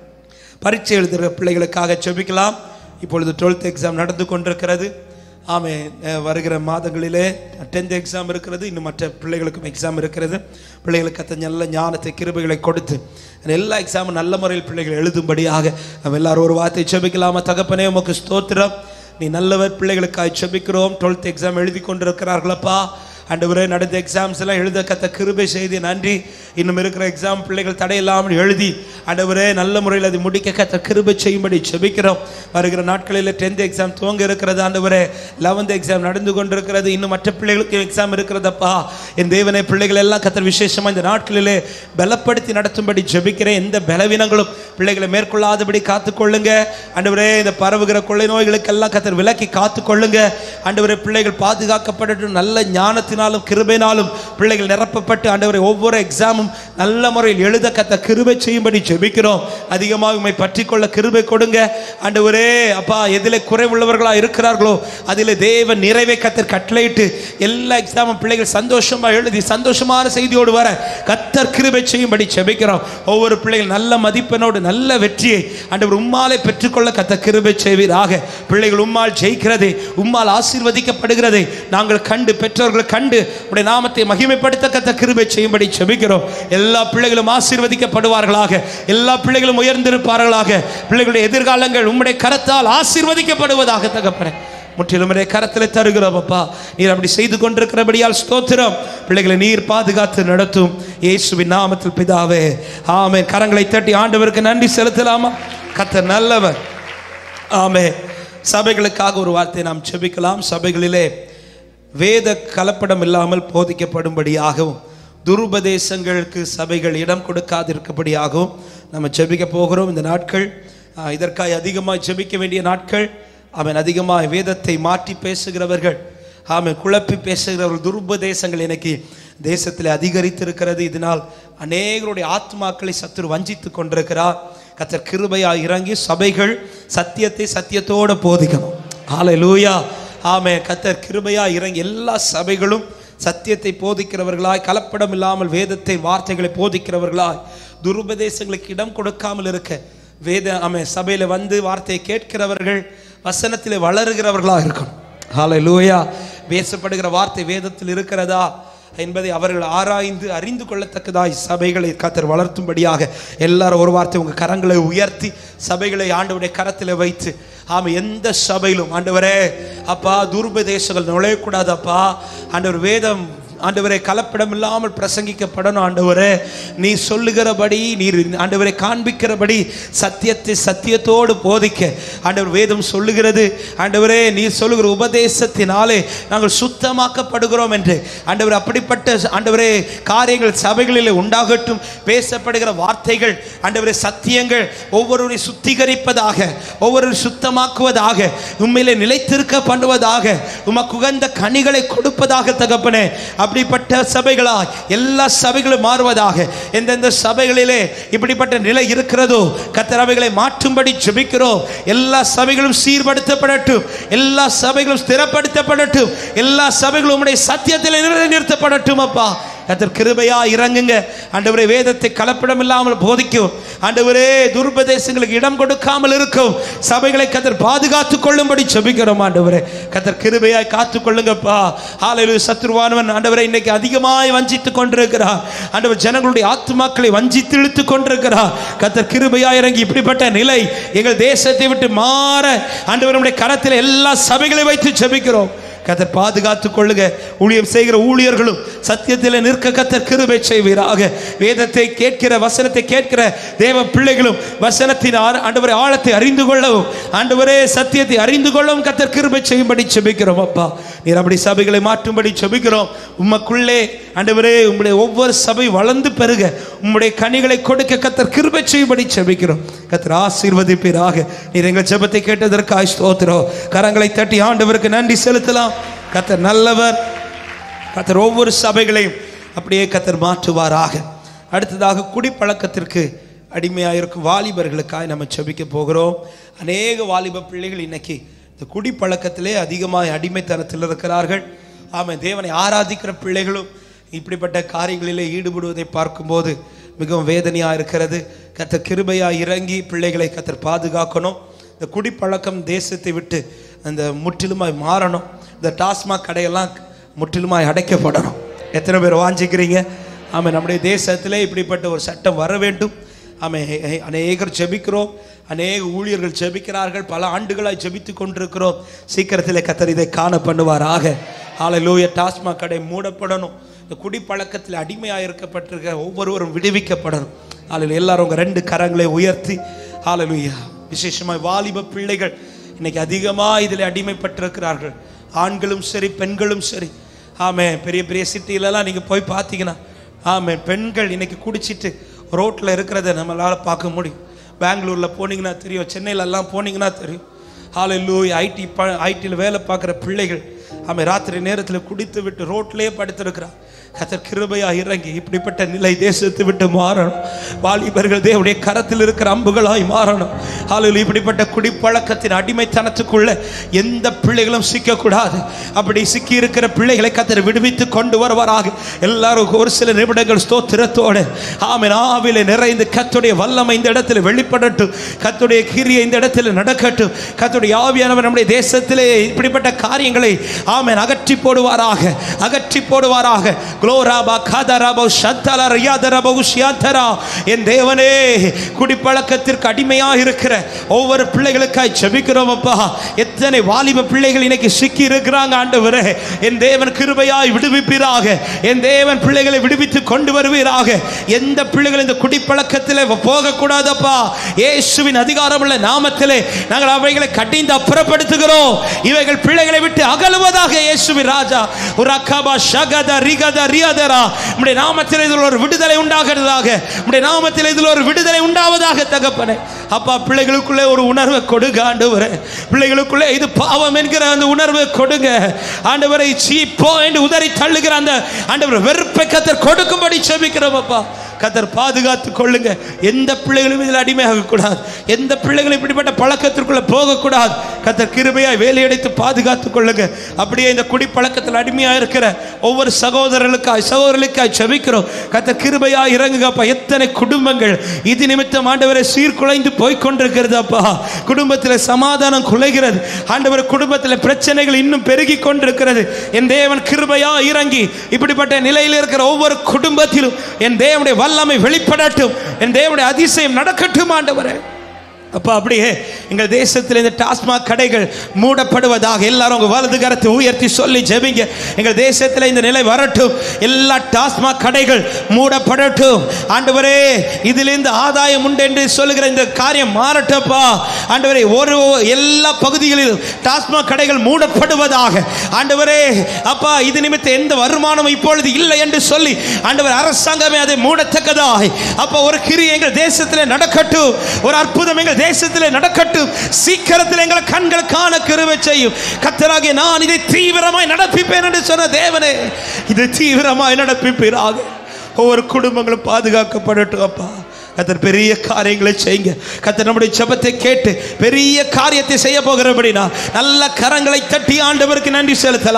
பரீட்சை எழுதுகிற பிள்ளைகளுக்காக ஜெபிக்கலாம் இப்பொழுது டுவெல்த் எக்ஸாம் நடந்து கொண்டிருக்கிறது ஆமே அஹ், வருகிற மாதங்களிலே டென்த் எக்ஸாம் இருக்கிறது இன்னும் மற்ற பிள்ளைகளுக்கும் எக்ஸாம் இருக்கிறது பிள்ளைகளுக்கு அத்த நல்ல ஞானத்தை கிருபைகளை கொடுத்து எல்லா எக்ஸாமும் நல்ல முறையில் பிள்ளைகள் எழுதும்படியாக நம்ம எல்லாரும் ஒரு வார்த்தை ஜெபிக்கலாமா தகப்பனே உமக்கு ஸ்தோத்திரம் நீ நல்லவர் பிள்ளைகளுக்காக ஜெபிக்கிறோம் டுவெல்த் எக்ஸாம் எழுதி கொண்டிருக்கிறார்களப்பா ஆண்டவரே நடந்த எக்ஸாம்ஸ் எல்லாம் எழுத கத்த கிருபை செய்து நன்றி இன்னும் இருக்கிற எக்ஸாம் பிள்ளைகள் தடையில்லாமல் எழுதி ஆண்டவரே நல்ல முறையில் அதை முடிக்க கத்த கிருபை செய்யும்படி செபிக்கிறோம் வருகிற நாட்களில் டென்த் எக்ஸாம் துவங்க இருக்கிறது ஆண்டவரே லெவன்த் எக்ஸாம் நடந்து கொண்டிருக்கிறது இன்னும் மற்ற பிள்ளைகளுக்கு எக்ஸாம் இருக்கிறதப்பா என் தேவனை பிள்ளைகள் எல்லாம் கத்தர் விசேஷமாக இந்த நாட்களிலே பலப்படுத்தி நடத்தும்படி ஜெபிக்கிறேன் எந்த பலவீனங்களும் பிள்ளைகளை மேற்கொள்ளாதபடி காத்துக்கொள்ளுங்க ஆண்டவரே இந்த பரவுகிற கொள்ளை நோய்களுக்கெல்லாம் கத்தர் விலக்கி காத்துக்கொள்ளுங்க ஆண்டவரே பிள்ளைகள் பாதுகாக்கப்படட்டும் நல்ல ஞானத்தினாலும் கிருபையினாலும் பிள்ளைகள் நிரப்பப்பட்டு ஆண்டவரை ஒவ்வொரு எக்ஸாமும் நல்ல முறையில் எழுத கத்த கிருபை செய்யும்படி ஜெபிக்கிறோம் அதிகமாக உண்மை பற்றி கொள்ள கிருபை கொடுங்க ஆண்டவரே அப்பா எதில் குறைவுள்ளவர்களா இருக்கிறார்களோ அதில் தேவ நிறைவை கத்தர் கட்டளையிட்டு எல்லா எக்ஸாமும் பிள்ளைகள் சந்தோஷமா எழுதி சந்தோஷமான செய்தியோடு வர கத்தர் கிருபை செய்யும்படி ஜெபிக்கிறோம் ஒவ்வொரு பிள்ளைகள் நல்ல மதிப்பெண்ணோடு நல்ல வெற்றியை ஆண்டவர் உம்மாலை பெற்றுக்கொள்ள கத்த கிருபை செய்வீராக பிள்ளைகள் உம்மால் ஜெயிக்கிறதை உம்மால் ஆசீர்வதிக்கப்படுகிறதை நாங்கள் கண்டு பெற்றோர்கள் கண்டு உடைய நாமத்தை மகிமைப்படுத்த கத்த கிருபை செய்யும்படி ஜெபிக்கிறோம் எல்லா பிள்ளைகளும் ஆசீர்வதிக்கப்படுவார்களாக எல்லா பிள்ளைகளும் உயர்ந்திருப்பார்களாக பிள்ளைகளுடைய எதிர்காலங்கள் உம்முடைய கரத்தால் ஆசீர்வதிக்கப்படுவதாக தகப்பனே முற்றிலும் உடைய கரத்தில் தருகிறோம் அப்பா நீர் அப்படி செய்து கொண்டிருக்கிறபடியால் ஸ்தோத்திரம் பிள்ளைகளை நீர் பாதுகாத்து நடத்தும் இயேசுவின் நாமத்தில் பிதாவே ஆமென் கரங்களை தட்டி ஆண்டவருக்கு நன்றி செலுத்தலாமா கத்தர் நல்லவர் ஆமே சபைகளுக்காக ஒரு வார்த்தை நாம் செபிக்கலாம் சபைகளிலே வேத கலப்படம் இல்லாமல் போதிக்கப்படும்படியாகவும் துருபதேசங்களுக்கு சபைகள் இடம் கொடுக்காதிருக்கபடியாகவும் நம்ம ஜெபிக்க போகிறோம் இந்த நாட்கள் ஆஹ், இதற்காக அதிகமாக ஜெபிக்க வேண்டிய நாட்கள் அவன் அதிகமாக வேதத்தை மாற்றி பேசுகிறவர்கள் ஆமென் குழப்பி பேசுகிறவர்கள் துருபதேசங்கள் எனக்கு தேசத்தில் அதிகரித்திருக்கிறது இதனால் அநேகருடைய ஆத்மாக்களை சத்துரு வஞ்சித்து கொண்டிருக்கிறார் கத்தர் கிருபையாக இறங்கி சபைகள் சத்தியத்தை சத்தியத்தோடு போதிக்கணும் ஹalleluya ஆமே கத்தர் கிருபையா இறங்கி எல்லா சபைகளும் சத்தியத்தை போதிக்கிறவர்களாய் கலப்படம் இல்லாமல் வேதத்தை வார்த்தைகளை போதிக்கிறவர்களாய் துருபதேசங்களுக்கு இடம் கொடுக்காமல் இருக்க வேத ஆமே சபையில வந்து வார்த்தையை கேட்கிறவர்கள் வசனத்தில் வளருகிறவர்களாக இருக்கணும் ஹalleluya பேசப்படுகிற வார்த்தை வேதத்தில் இருக்கிறதா என்பதை அவர்கள் ஆராய்ந்து அறிந்து கொள்ளத்தக்கதாய் சபைகளை கத்தர் வளர்த்தும்படியாக எல்லாரும் ஒரு வார்த்தை உங்க கரங்களை உயர்த்தி சபைகளை ஆண்டவருடைய கரத்தில் வைத்து ஆமா எந்த சபையிலும் ஆண்டவரே அப்பா துருபதேசங்கள் நுழையக்கூடாது அப்பா ஆண்டவர் வேதம் ஆண்டவரே கலப்படம் இல்லாமல் பிரசங்கிக்கப்படணும் ஆண்டவரே நீ சொல்லுகிறபடி நீர் ஆண்டவரை காண்பிக்கிறபடி சத்தியத்தை சத்தியத்தோடு போதிக்க ஆண்டவர் வேதம் சொல்லுகிறது ஆண்டவரே நீ சொல்லுகிற உபதேசத்தினாலே நாங்கள் சுத்தமாக்கப்படுகிறோம் என்று ஆண்டவர் அப்படிப்பட்ட ஆண்டவரே காரியங்கள் சபைகளில் உண்டாகட்டும் பேசப்படுகிற வார்த்தைகள் ஆண்டவரே சத்தியங்கள் ஒவ்வொருவரை சுத்திகரிப்பதாக ஒவ்வொரு சுத்தமாக்குவதாக உண்மையிலே நிலைத்திருக்க பண்ணுவதாக உமக்கு உகந்த கனிகளை கொடுப்பதாக தகப்பனே அப்படிப்பட்ட சபைகளாய் எல்லா சபைகளும் மாறுவதாக எந்தெந்த சபைகளிலே இப்படிப்பட்ட நிலை இருக்கிறதோ கத்தர் அவைகளை மாற்றும்படி ஜெபிக்கிறோம் எல்லா சபைகளும் சீர்படுத்தப்படட்டும் எல்லா சபைகளும் ஸ்திரப்படுத்தப்படட்டும் எல்லா சபைகளும் உம்முடைய சத்தியத்தில் நிலைநிறுத்தப்படட்டும் அப்பா கத்தர் கிருபையா இறங்குங்க ஆண்டவரே வேதத்தை கலப்படம் இல்லாமல் போதிக்கும் ஆண்டவரே துர்பதேசங்களுக்கு இடம் கொடுக்காமல் இருக்கும் சபைகளை கத்தர் பாதுகாத்துக் கொள்ளும்படி செபிக்கிறோம் ஆண்டவரே கத்தர் கிருபையாய் காத்துக் கொள்ளுங்கப்பா ஆலையில் சத்ருவானவன் ஆண்டவரை இன்னைக்கு அதிகமாய் வஞ்சித்துக் கொண்டிருக்கிறார் ஆண்டவர் ஜனங்களுடைய ஆத்துமாக்களை வஞ்சித்து இழுத்துக் கொண்டிருக்கிறார் கத்தர் கிருபையா இறங்கி இப்படிப்பட்ட நிலை எங்கள் தேசத்தை விட்டு மாற ஆண்டவருடைய கரத்தில் எல்லா சபைகளை வைத்து செபிக்கிறோம் கத்தர் பாதுகாத்துக் கொள்ளுங்க ஊழியம் செய்கிற ஊழியர்களும் சத்தியத்தில் நிற்க கத்தர் கிருபை செய்வீராக வேதத்தை கேட்கிற வசனத்தை கேட்கிற தேவ பிள்ளைகளும் வசனத்தின் ஆ- ஆண்டவரை ஆழத்தை அறிந்து கொள்ளவும் ஆண்டவரே சத்தியத்தை அறிந்து கொள்ளவும் கத்தர் கிருபை செய்யும்படி செபிக்கிறோம் அப்பா நீர் அப்படி சபைகளை மாற்றும்படி செபிக்கிறோம் உமக்குள்ளே ஆண்டவரே உம்முடைய ஒவ்வொரு சபை வளர்ந்து பெருக உம்முடைய கனிகளை கொடுக்க கத்தர் கிருபை செய்யும்படி செபிக்கிறோம் கத்தர் ஆசீர்வதிப்பீராக நீர் எங்கள் ஜெபத்தை கேட்டதற்காய் ஸ்தோத்திரம் கரங்களை தட்டி ஆண்டவருக்கு நன்றி செலுத்தலாம் கத்தர் நல்லவர் கத்தர் ஒவ்வொரு சபைகளையும் அப்படியே கத்தர் மாற்றுவாராக அடுத்ததாக குடிப்பழக்கத்திற்கு அடிமையாக இருக்கும் வாலிபர்களுக்காக நம்ம செபிக்க போகிறோம் அநேக வாலிப பிள்ளைகள் இன்னைக்கு இந்த குடிப்பழக்கத்திலே அதிகமாக அடிமைத்தனத்தில் இருக்கிறார்கள் ஆமாம் தேவனை ஆராதிக்கிற பிள்ளைகளும் இப்படிப்பட்ட காரியங்களிலே ஈடுபடுவதை பார்க்கும்போது மிகவும் வேதனையாக இருக்கிறது கத்தர் கிருபையாக இறங்கி பிள்ளைகளை கத்தர் பாதுகாக்கணும் இந்த குடிப்பழக்கம் தேசத்தை விட்டு அந்த முற்றிலுமாய் மாறணும் இந்த டாஸ்மாக் கடையெல்லாம் முற்றிலுமாய் அடைக்கப்படணும் எத்தனை பேர் வாஞ்சிக்கிறீங்க ஆமாம் நம்முடைய தேசத்திலே இப்படிப்பட்ட ஒரு சட்டம் வர வேண்டும் ஆமாம் அநேகர் ஜெபிக்கிறோம் அநேக ஊழியர்கள் ஜெபிக்கிறார்கள் பல ஆண்டுகளாய் ஜெபித்து கொண்டிருக்கிறோம் சீக்கிரத்திலே கத்தர் இதை காண பண்ணுவாராக ஹalleluya டாஸ்மாக் கடை மூடப்படணும் இந்த குடிப்பழக்கத்தில் அடிமையாக இருக்கப்பட்டிருக்கிற ஒவ்வொருவரும் விடுவிக்கப்படணும் ஹalleluya எல்லாரும் உங்க ரெண்டு கரங்களை உயர்த்தி ஹalleluya விசேஷமாய் வாலிப பிள்ளைகள் இன்னைக்கு அதிகமாக இதில் அடிமைப்பட்டிருக்கிறார்கள் ஆண்களும் சரி பெண்களும் சரி ஆமே பெரிய பெரிய சிட்டிலலாம் நீங்கள் போய் பார்த்தீங்கன்னா ஆமே பெண்கள் இன்னைக்கு குடிச்சிட்டு ரோட்டில் இருக்கிறத நம்மளால் பார்க்க முடியும் பெங்களூரில் போனீங்கன்னா தெரியும் சென்னையிலலாம் போனீங்கன்னா தெரியும் ஹalleluya ஐடி ப ஐடியில் வேலை பார்க்குற பிள்ளைகள் ஆமே ராத்திரி நேரத்தில் குடித்து விட்டு ரோட்லேயே படுத்திருக்கிறார் கத்தர் கிருபையா இறங்கி இப்படிப்பட்ட நிலை தேசத்தை விட்டு மாறணும் வாலிபர்கள் தேவனுடைய கரத்தில் இருக்கிற அம்புகளாய் மாறணும் ஹalleluya இப்படிப்பட்ட குடிப்பழக்கத்தின் அடிமைத்தனத்துக்குள்ள எந்த பிள்ளைகளும் சிக்கக்கூடாது அப்படி சிக்கி இருக்கிற பிள்ளைகளை கத்தர் விடுவித்து கொண்டு வருவாராக எல்லாரும் ஒரு சில நிமிடங்கள் ஸ்தோத்திரத்தோடு ஆமென் ஆவிலே நிறைந்து கத்துடைய வல்லமை இந்த இடத்துல வெளிப்படட்டும் கத்துடைய கிரியை இந்த இடத்துல நடக்கட்டும் கத்துடைய ஆவியானவர் நம்முடைய தேசத்திலே இப்படிப்பட்ட காரியங்களை ஆமென் அகற்றி போடுவாராக அகற்றி போடுவாராக குளோராபா காதராபோ சத்தல ரியாதரபோ ஷியாத்தரா என் தேவனே குடிப்பழக்கத்திற்கு அடிமையாக இருக்கிற ஒவ்வொரு பிள்ளைகளுக்காய் செபிக்கிறோம் அப்பா எத்தனை வாலிப பிள்ளைகள் இன்னைக்கு சிக்கி இருக்கிறாங்க ஆண்டவரே என் தேவன் கிருபையாய் விடுவிப்பீராக என் தேவன் பிள்ளைகளை விடுவித்து கொண்டு வருவீராக எந்த பிள்ளைகள் இந்த குடிப்பழக்கத்தில் போகக்கூடாதப்பா இயேசுவின் அதிகாரமுள்ள நாமத்திலே நாங்கள் அவைகளை கட்டிந்து அப்புறப்படுத்துகிறோம் இவைகள் பிள்ளைகளை விட்டு அகலுவதாக இயேசுவின் ராஜா ஒரு அக்காபா ஷகத ரிகத ரியாதரா உம்முடைய நாமத்தில் இதில் ஒரு விடுதலை உண்டாகிறதாக உம்முடைய நாமத்தில் இதில் ஒரு விடுதலை உண்டாவதாக தகப்பனே அப்பா பிள்ளைகளுக்குள்ளே ஒரு உணர்வை கொடுங்க ஆண்டவரே பிள்ளைகளுக்குள்ளே இது பாவம் என்கிற அந்த உணர்வை கொடுங்க ஆண்டவரை சீப்போ என்று உதறி தள்ளுகிற அந்த ஆண்டவர் வெறுப்பை கத்தர் கொடுக்கும்படி செபிக்கிறோம் அப்பா கத்தர் பாதுகாத்து கொள்ளுங்க எந்த பிள்ளைகளும் இதில் அடிமையாக கூடாது எந்த பிள்ளைகளும் இப்படிப்பட்ட பழக்கத்திற்குள்ள போகக்கூடாது கத்தர் கிருபையாய் வேலையடைத்து பாதுகாத்து கொள்ளுங்க அப்படியே இந்த குடிப்பழக்கத்தில் அடிமையா இருக்கிற ஒவ்வொரு சகோதரர்களுக்காய் சகோதரர்களுக்காய் செபிக்கிறோம் கத்தர் கிருபையாய் இறங்குங்கப்பா எத்தனை குடும்பங்கள் இது நிமித்தம் ஆண்டவரை சீர்குலைந்து போய் கொண்டிருக்கிறது அப்பா குடும்பத்தில் சமாதானம் குலைகிறது ஆண்டவர் குடும்பத்தில் பிரச்சனைகள் இன்னும் பெருகி கொண்டிருக்கிறது என் தேவன் கிருபையா இறங்கி இப்படிப்பட்ட நிலையில் இருக்கிற ஒவ்வொரு குடும்பத்திலும் என் தேவனுடைய வல்லமை வெளிப்படட்டும் என் தேவனுடைய அதிசயம் நடக்கட்டும் ஆண்டவரே அப்பா அப்படியே எங்கள் தேசத்தில் இந்த டாஸ்மாக் கடைகள் மூடப்படுவதாக எல்லாரும் உங்க வலது கரத்தை உயர்த்தி சொல்லி ஜெபிங்க எங்கள் தேசத்தில் இந்த நிலை வரட்டும் எல்லா டாஸ்மாக் கடைகள் மூடப்படட்டும் ஆண்டவரே இதிலிருந்து ஆதாயம் உண்டு என்று சொல்லுகிற இந்த காரியம் மாறட்டப்பா ஆண்டவரே ஒரு எல்லா பகுதிகளிலும் டாஸ்மாக் கடைகள் மூடப்படுவதாக ஆண்டவரே அப்பா இது நிமித்தம் எந்த வருமானமும் இப்பொழுது இல்லை என்று சொல்லி ஆண்டவர் அரசாங்கமே அதை மூடத்தக்கதாய் அப்பா ஒரு கிரி எங்கள் தேசத்தில் நடக்கட்டும் ஒரு அற்புதம் எங்கள் தேசத்தில் நடக்கட்டும் சீக்கிரத்தில் எங்கள் கண்கள் காண கிருபை செய்யும் கத்தராகிய நான் இதை தீவிரமாய் நடப்பிப்பேன் என்று சொன்ன தேவனே இதை தீவிரமாய் நடப்பிப்பீராக ஒவ்வொரு குடும்பங்களும் பாதுகாக்கப்படட்டும் அப்பா கத்தர் பெரிய காரியங்களை செய்யுங்க கத்தர் நம்முடைய ஜெபத்தை கேட்டு பெரிய காரியத்தை செய்ய போகிறபடினா நல்ல கரங்களை தட்டி ஆண்டவருக்கு நன்றி செலுத்தலாம்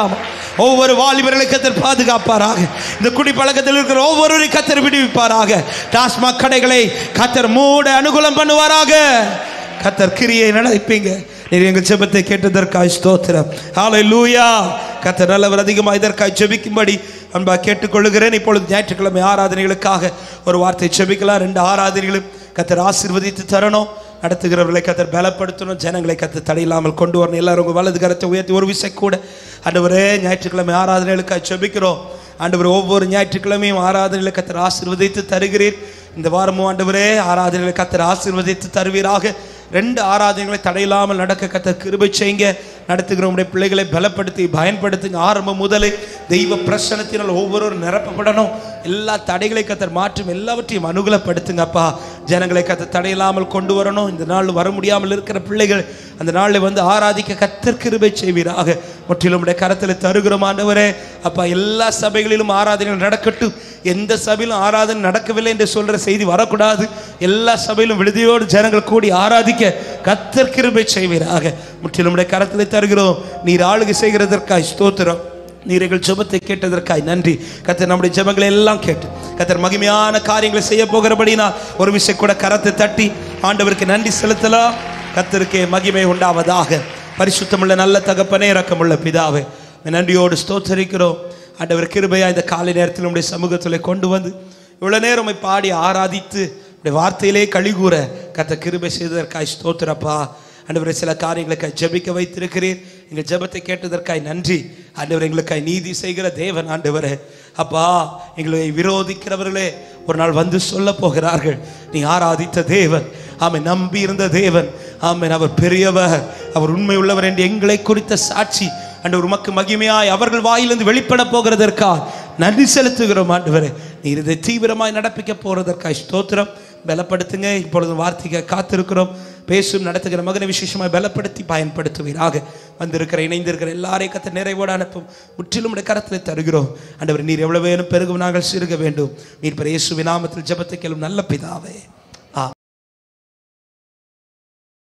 ஒவ்வொரு வாலிபர்களை கத்தர் பாதுகாப்பாராக இந்த குடி பழக்கத்தில் இருக்கிற ஒவ்வொருவரையும் கத்தர் விடுவிப்பாராக டாஸ்மாக் கடைகளை கத்தர் மூட அனுகூலம் பண்ணுவாராக கத்தர் கிரியை நடப்பீங்க நீர் எங்கள் ஜெபத்தை கேட்டதற்காய் ஸ்தோத்திரம் ஹalleluya கத்தர் நல்லவர் அதிகமாக இதற்காய் ஜெபிக்கும்படி அன்பா கேட்டுக்கொள்கிறேன் இப்பொழுது ஞாயிற்றுக்கிழமை ஆராதனைகளுக்காக ஒரு வார்த்தை ஜெபிக்கலாம் ரெண்டு ஆராதனைகளும் கத்தர் ஆசீர்வதித்து தரணும் நடத்துகிறவர்களை கத்தர் பலப்படுத்தணும் ஜனங்களை கத்தர் தடையில்லாமல் கொண்டு வரணும் எல்லாரும் உங்க வலது கரத்தை உயர்த்தி ஒரு விசை கூட ஆண்டவரே ஞாயிற்றுக்கிழமை ஆராதனைகளுக்காக ஜெபிக்கிறோம் ஆண்டவர் ஒவ்வொரு ஞாயிற்றுக்கிழமையும் ஆராதனைகளை கத்தர் ஆசீர்வதித்து தருகிறீர் இந்த வாரமும் ஆண்டவரே ஆராதனைகளை கத்தர் ஆசீர்வதித்து தருவீராக ரெண்டு ஆராதனைகளை தடையில்லாமல் நடக்க கத்த கிருபை செய்யுங்க நடத்துகிற உடைய பிள்ளைகளை பலப்படுத்தி பயன்படுத்துங்க ஆரம்பம் முதலே தெய்வ பிரசனத்தினால் ஒவ்வொருவரும் நிரப்பப்படணும் எல்லா தடைகளை கத்தர் மாற்றும் எல்லாவற்றையும் அனுகூலப்படுத்துங்க அப்பா ஜனங்களை கத்த தடையில்லாமல் கொண்டு வரணும் இந்த நாள் வர முடியாமல் இருக்கிற பிள்ளைகள் அந்த நாளில் வந்து ஆராதிக்க கத்தர் கிருபை செய்வீராக முற்றிலும் உடைய கரத்தில் தருகிறோம் ஆண்டவரே அப்பா எல்லா சபைகளிலும் ஆராதனைகள் நடக்கட்டும் எந்த சபையிலும் ஆராதனை நடக்கவில்லை என்று சொல்ற செய்தி வரக்கூடாது எல்லா சபையிலும் விடுதியோடு ஜனங்கள் கூடி ஆராதிக்க கத்தர் கிருபை செய்வீராக முற்றிலும் உடைய கரத்தில் தருகிறோம் நீர் ஆளுகை செய்கிறதற்காய் ஸ்தோத்திரம் நீர் எங்கள் ஜெபத்தை கேட்டதற்காய் நன்றி கத்தர் நம்முடைய ஜெபங்களை எல்லாம் கேட்டு கத்தர் மகிமையான காரியங்களை செய்ய போகிறபடினா ஒரு விஷயம் கூட கரத்தை தட்டி ஆண்டவருக்கு நன்றி செலுத்தலாம் கத்தருக்கே மகிமை உண்டாவதாக பரிசுத்தமுள்ள நல்ல தகப்பனே இரக்கமுள்ள பிதாவே உம்மை நன்றியோடு ஸ்தோத்தரிக்கிறோம் ஆண்டவர் கிருபையா இந்த காலை நேரத்தில் நம்முடைய சமூகத்தில் கொண்டு வந்து இவ்வளவு நேரம் உம்மை பாடி ஆராதித்து உடைய வார்த்தையிலே கழிகூற கத்த கிருபை செய்ததற்காய் ஸ்தோத்திரப்பா ஆண்டவரை சில காரியங்களுக்காய் ஜெபிக்க வைத்திருக்கிறீர் எங்கள் ஜெபத்தை கேட்டதற்காய் நன்றி ஆண்டவர் எங்களுக்காய் நீதி செய்கிற தேவன் ஆண்டவரே அப்பா எங்களை விரோதிக்கிறவர்களே ஒரு நாள் வந்து சொல்ல போகிறார்கள் நீ ஆராதித்த தேவன் ஆமென் நம்பி இருந்த தேவன் ஆமென் அவர் பெரியவர் அவர் உண்மை உள்ளவர் என்று எங்களை குறித்த சாட்சி ஆண்டவர் உமக்கு மகிமையாய் அவர்கள் வாயிலிருந்து வெளிப்பட போகிறதற்கா நன்றி செலுத்துகிறோம் ஆண்டவரே நீர் இதை தீவிரமாய் நடப்பிக்க போறதற்காய் ஸ்தோத்திரம் பலப்படுத்துங்க இப்பொழுது வார்த்தைக்கு காத்திருக்கிறோம் பேசும் நடத்துகிற மகனை விசேஷமாய் பலப்படுத்தி பயன்படுத்துவீராக வந்திருக்கிற இணைந்திருக்கிற எல்லாரையும் கத்த நிறைவோடு அனுப்பும் முற்றிலும் உடைய கரத்தில் தருகிறோம் ஆண்டவர் நீர் எவ்வளவு வேணும் பெருகும் நாங்கள் சிறுக வேண்டும் நீர் பெரிய இயேசுவின் நாமத்தில் ஜெபத்தை கேளும் நல்ல பிதாவே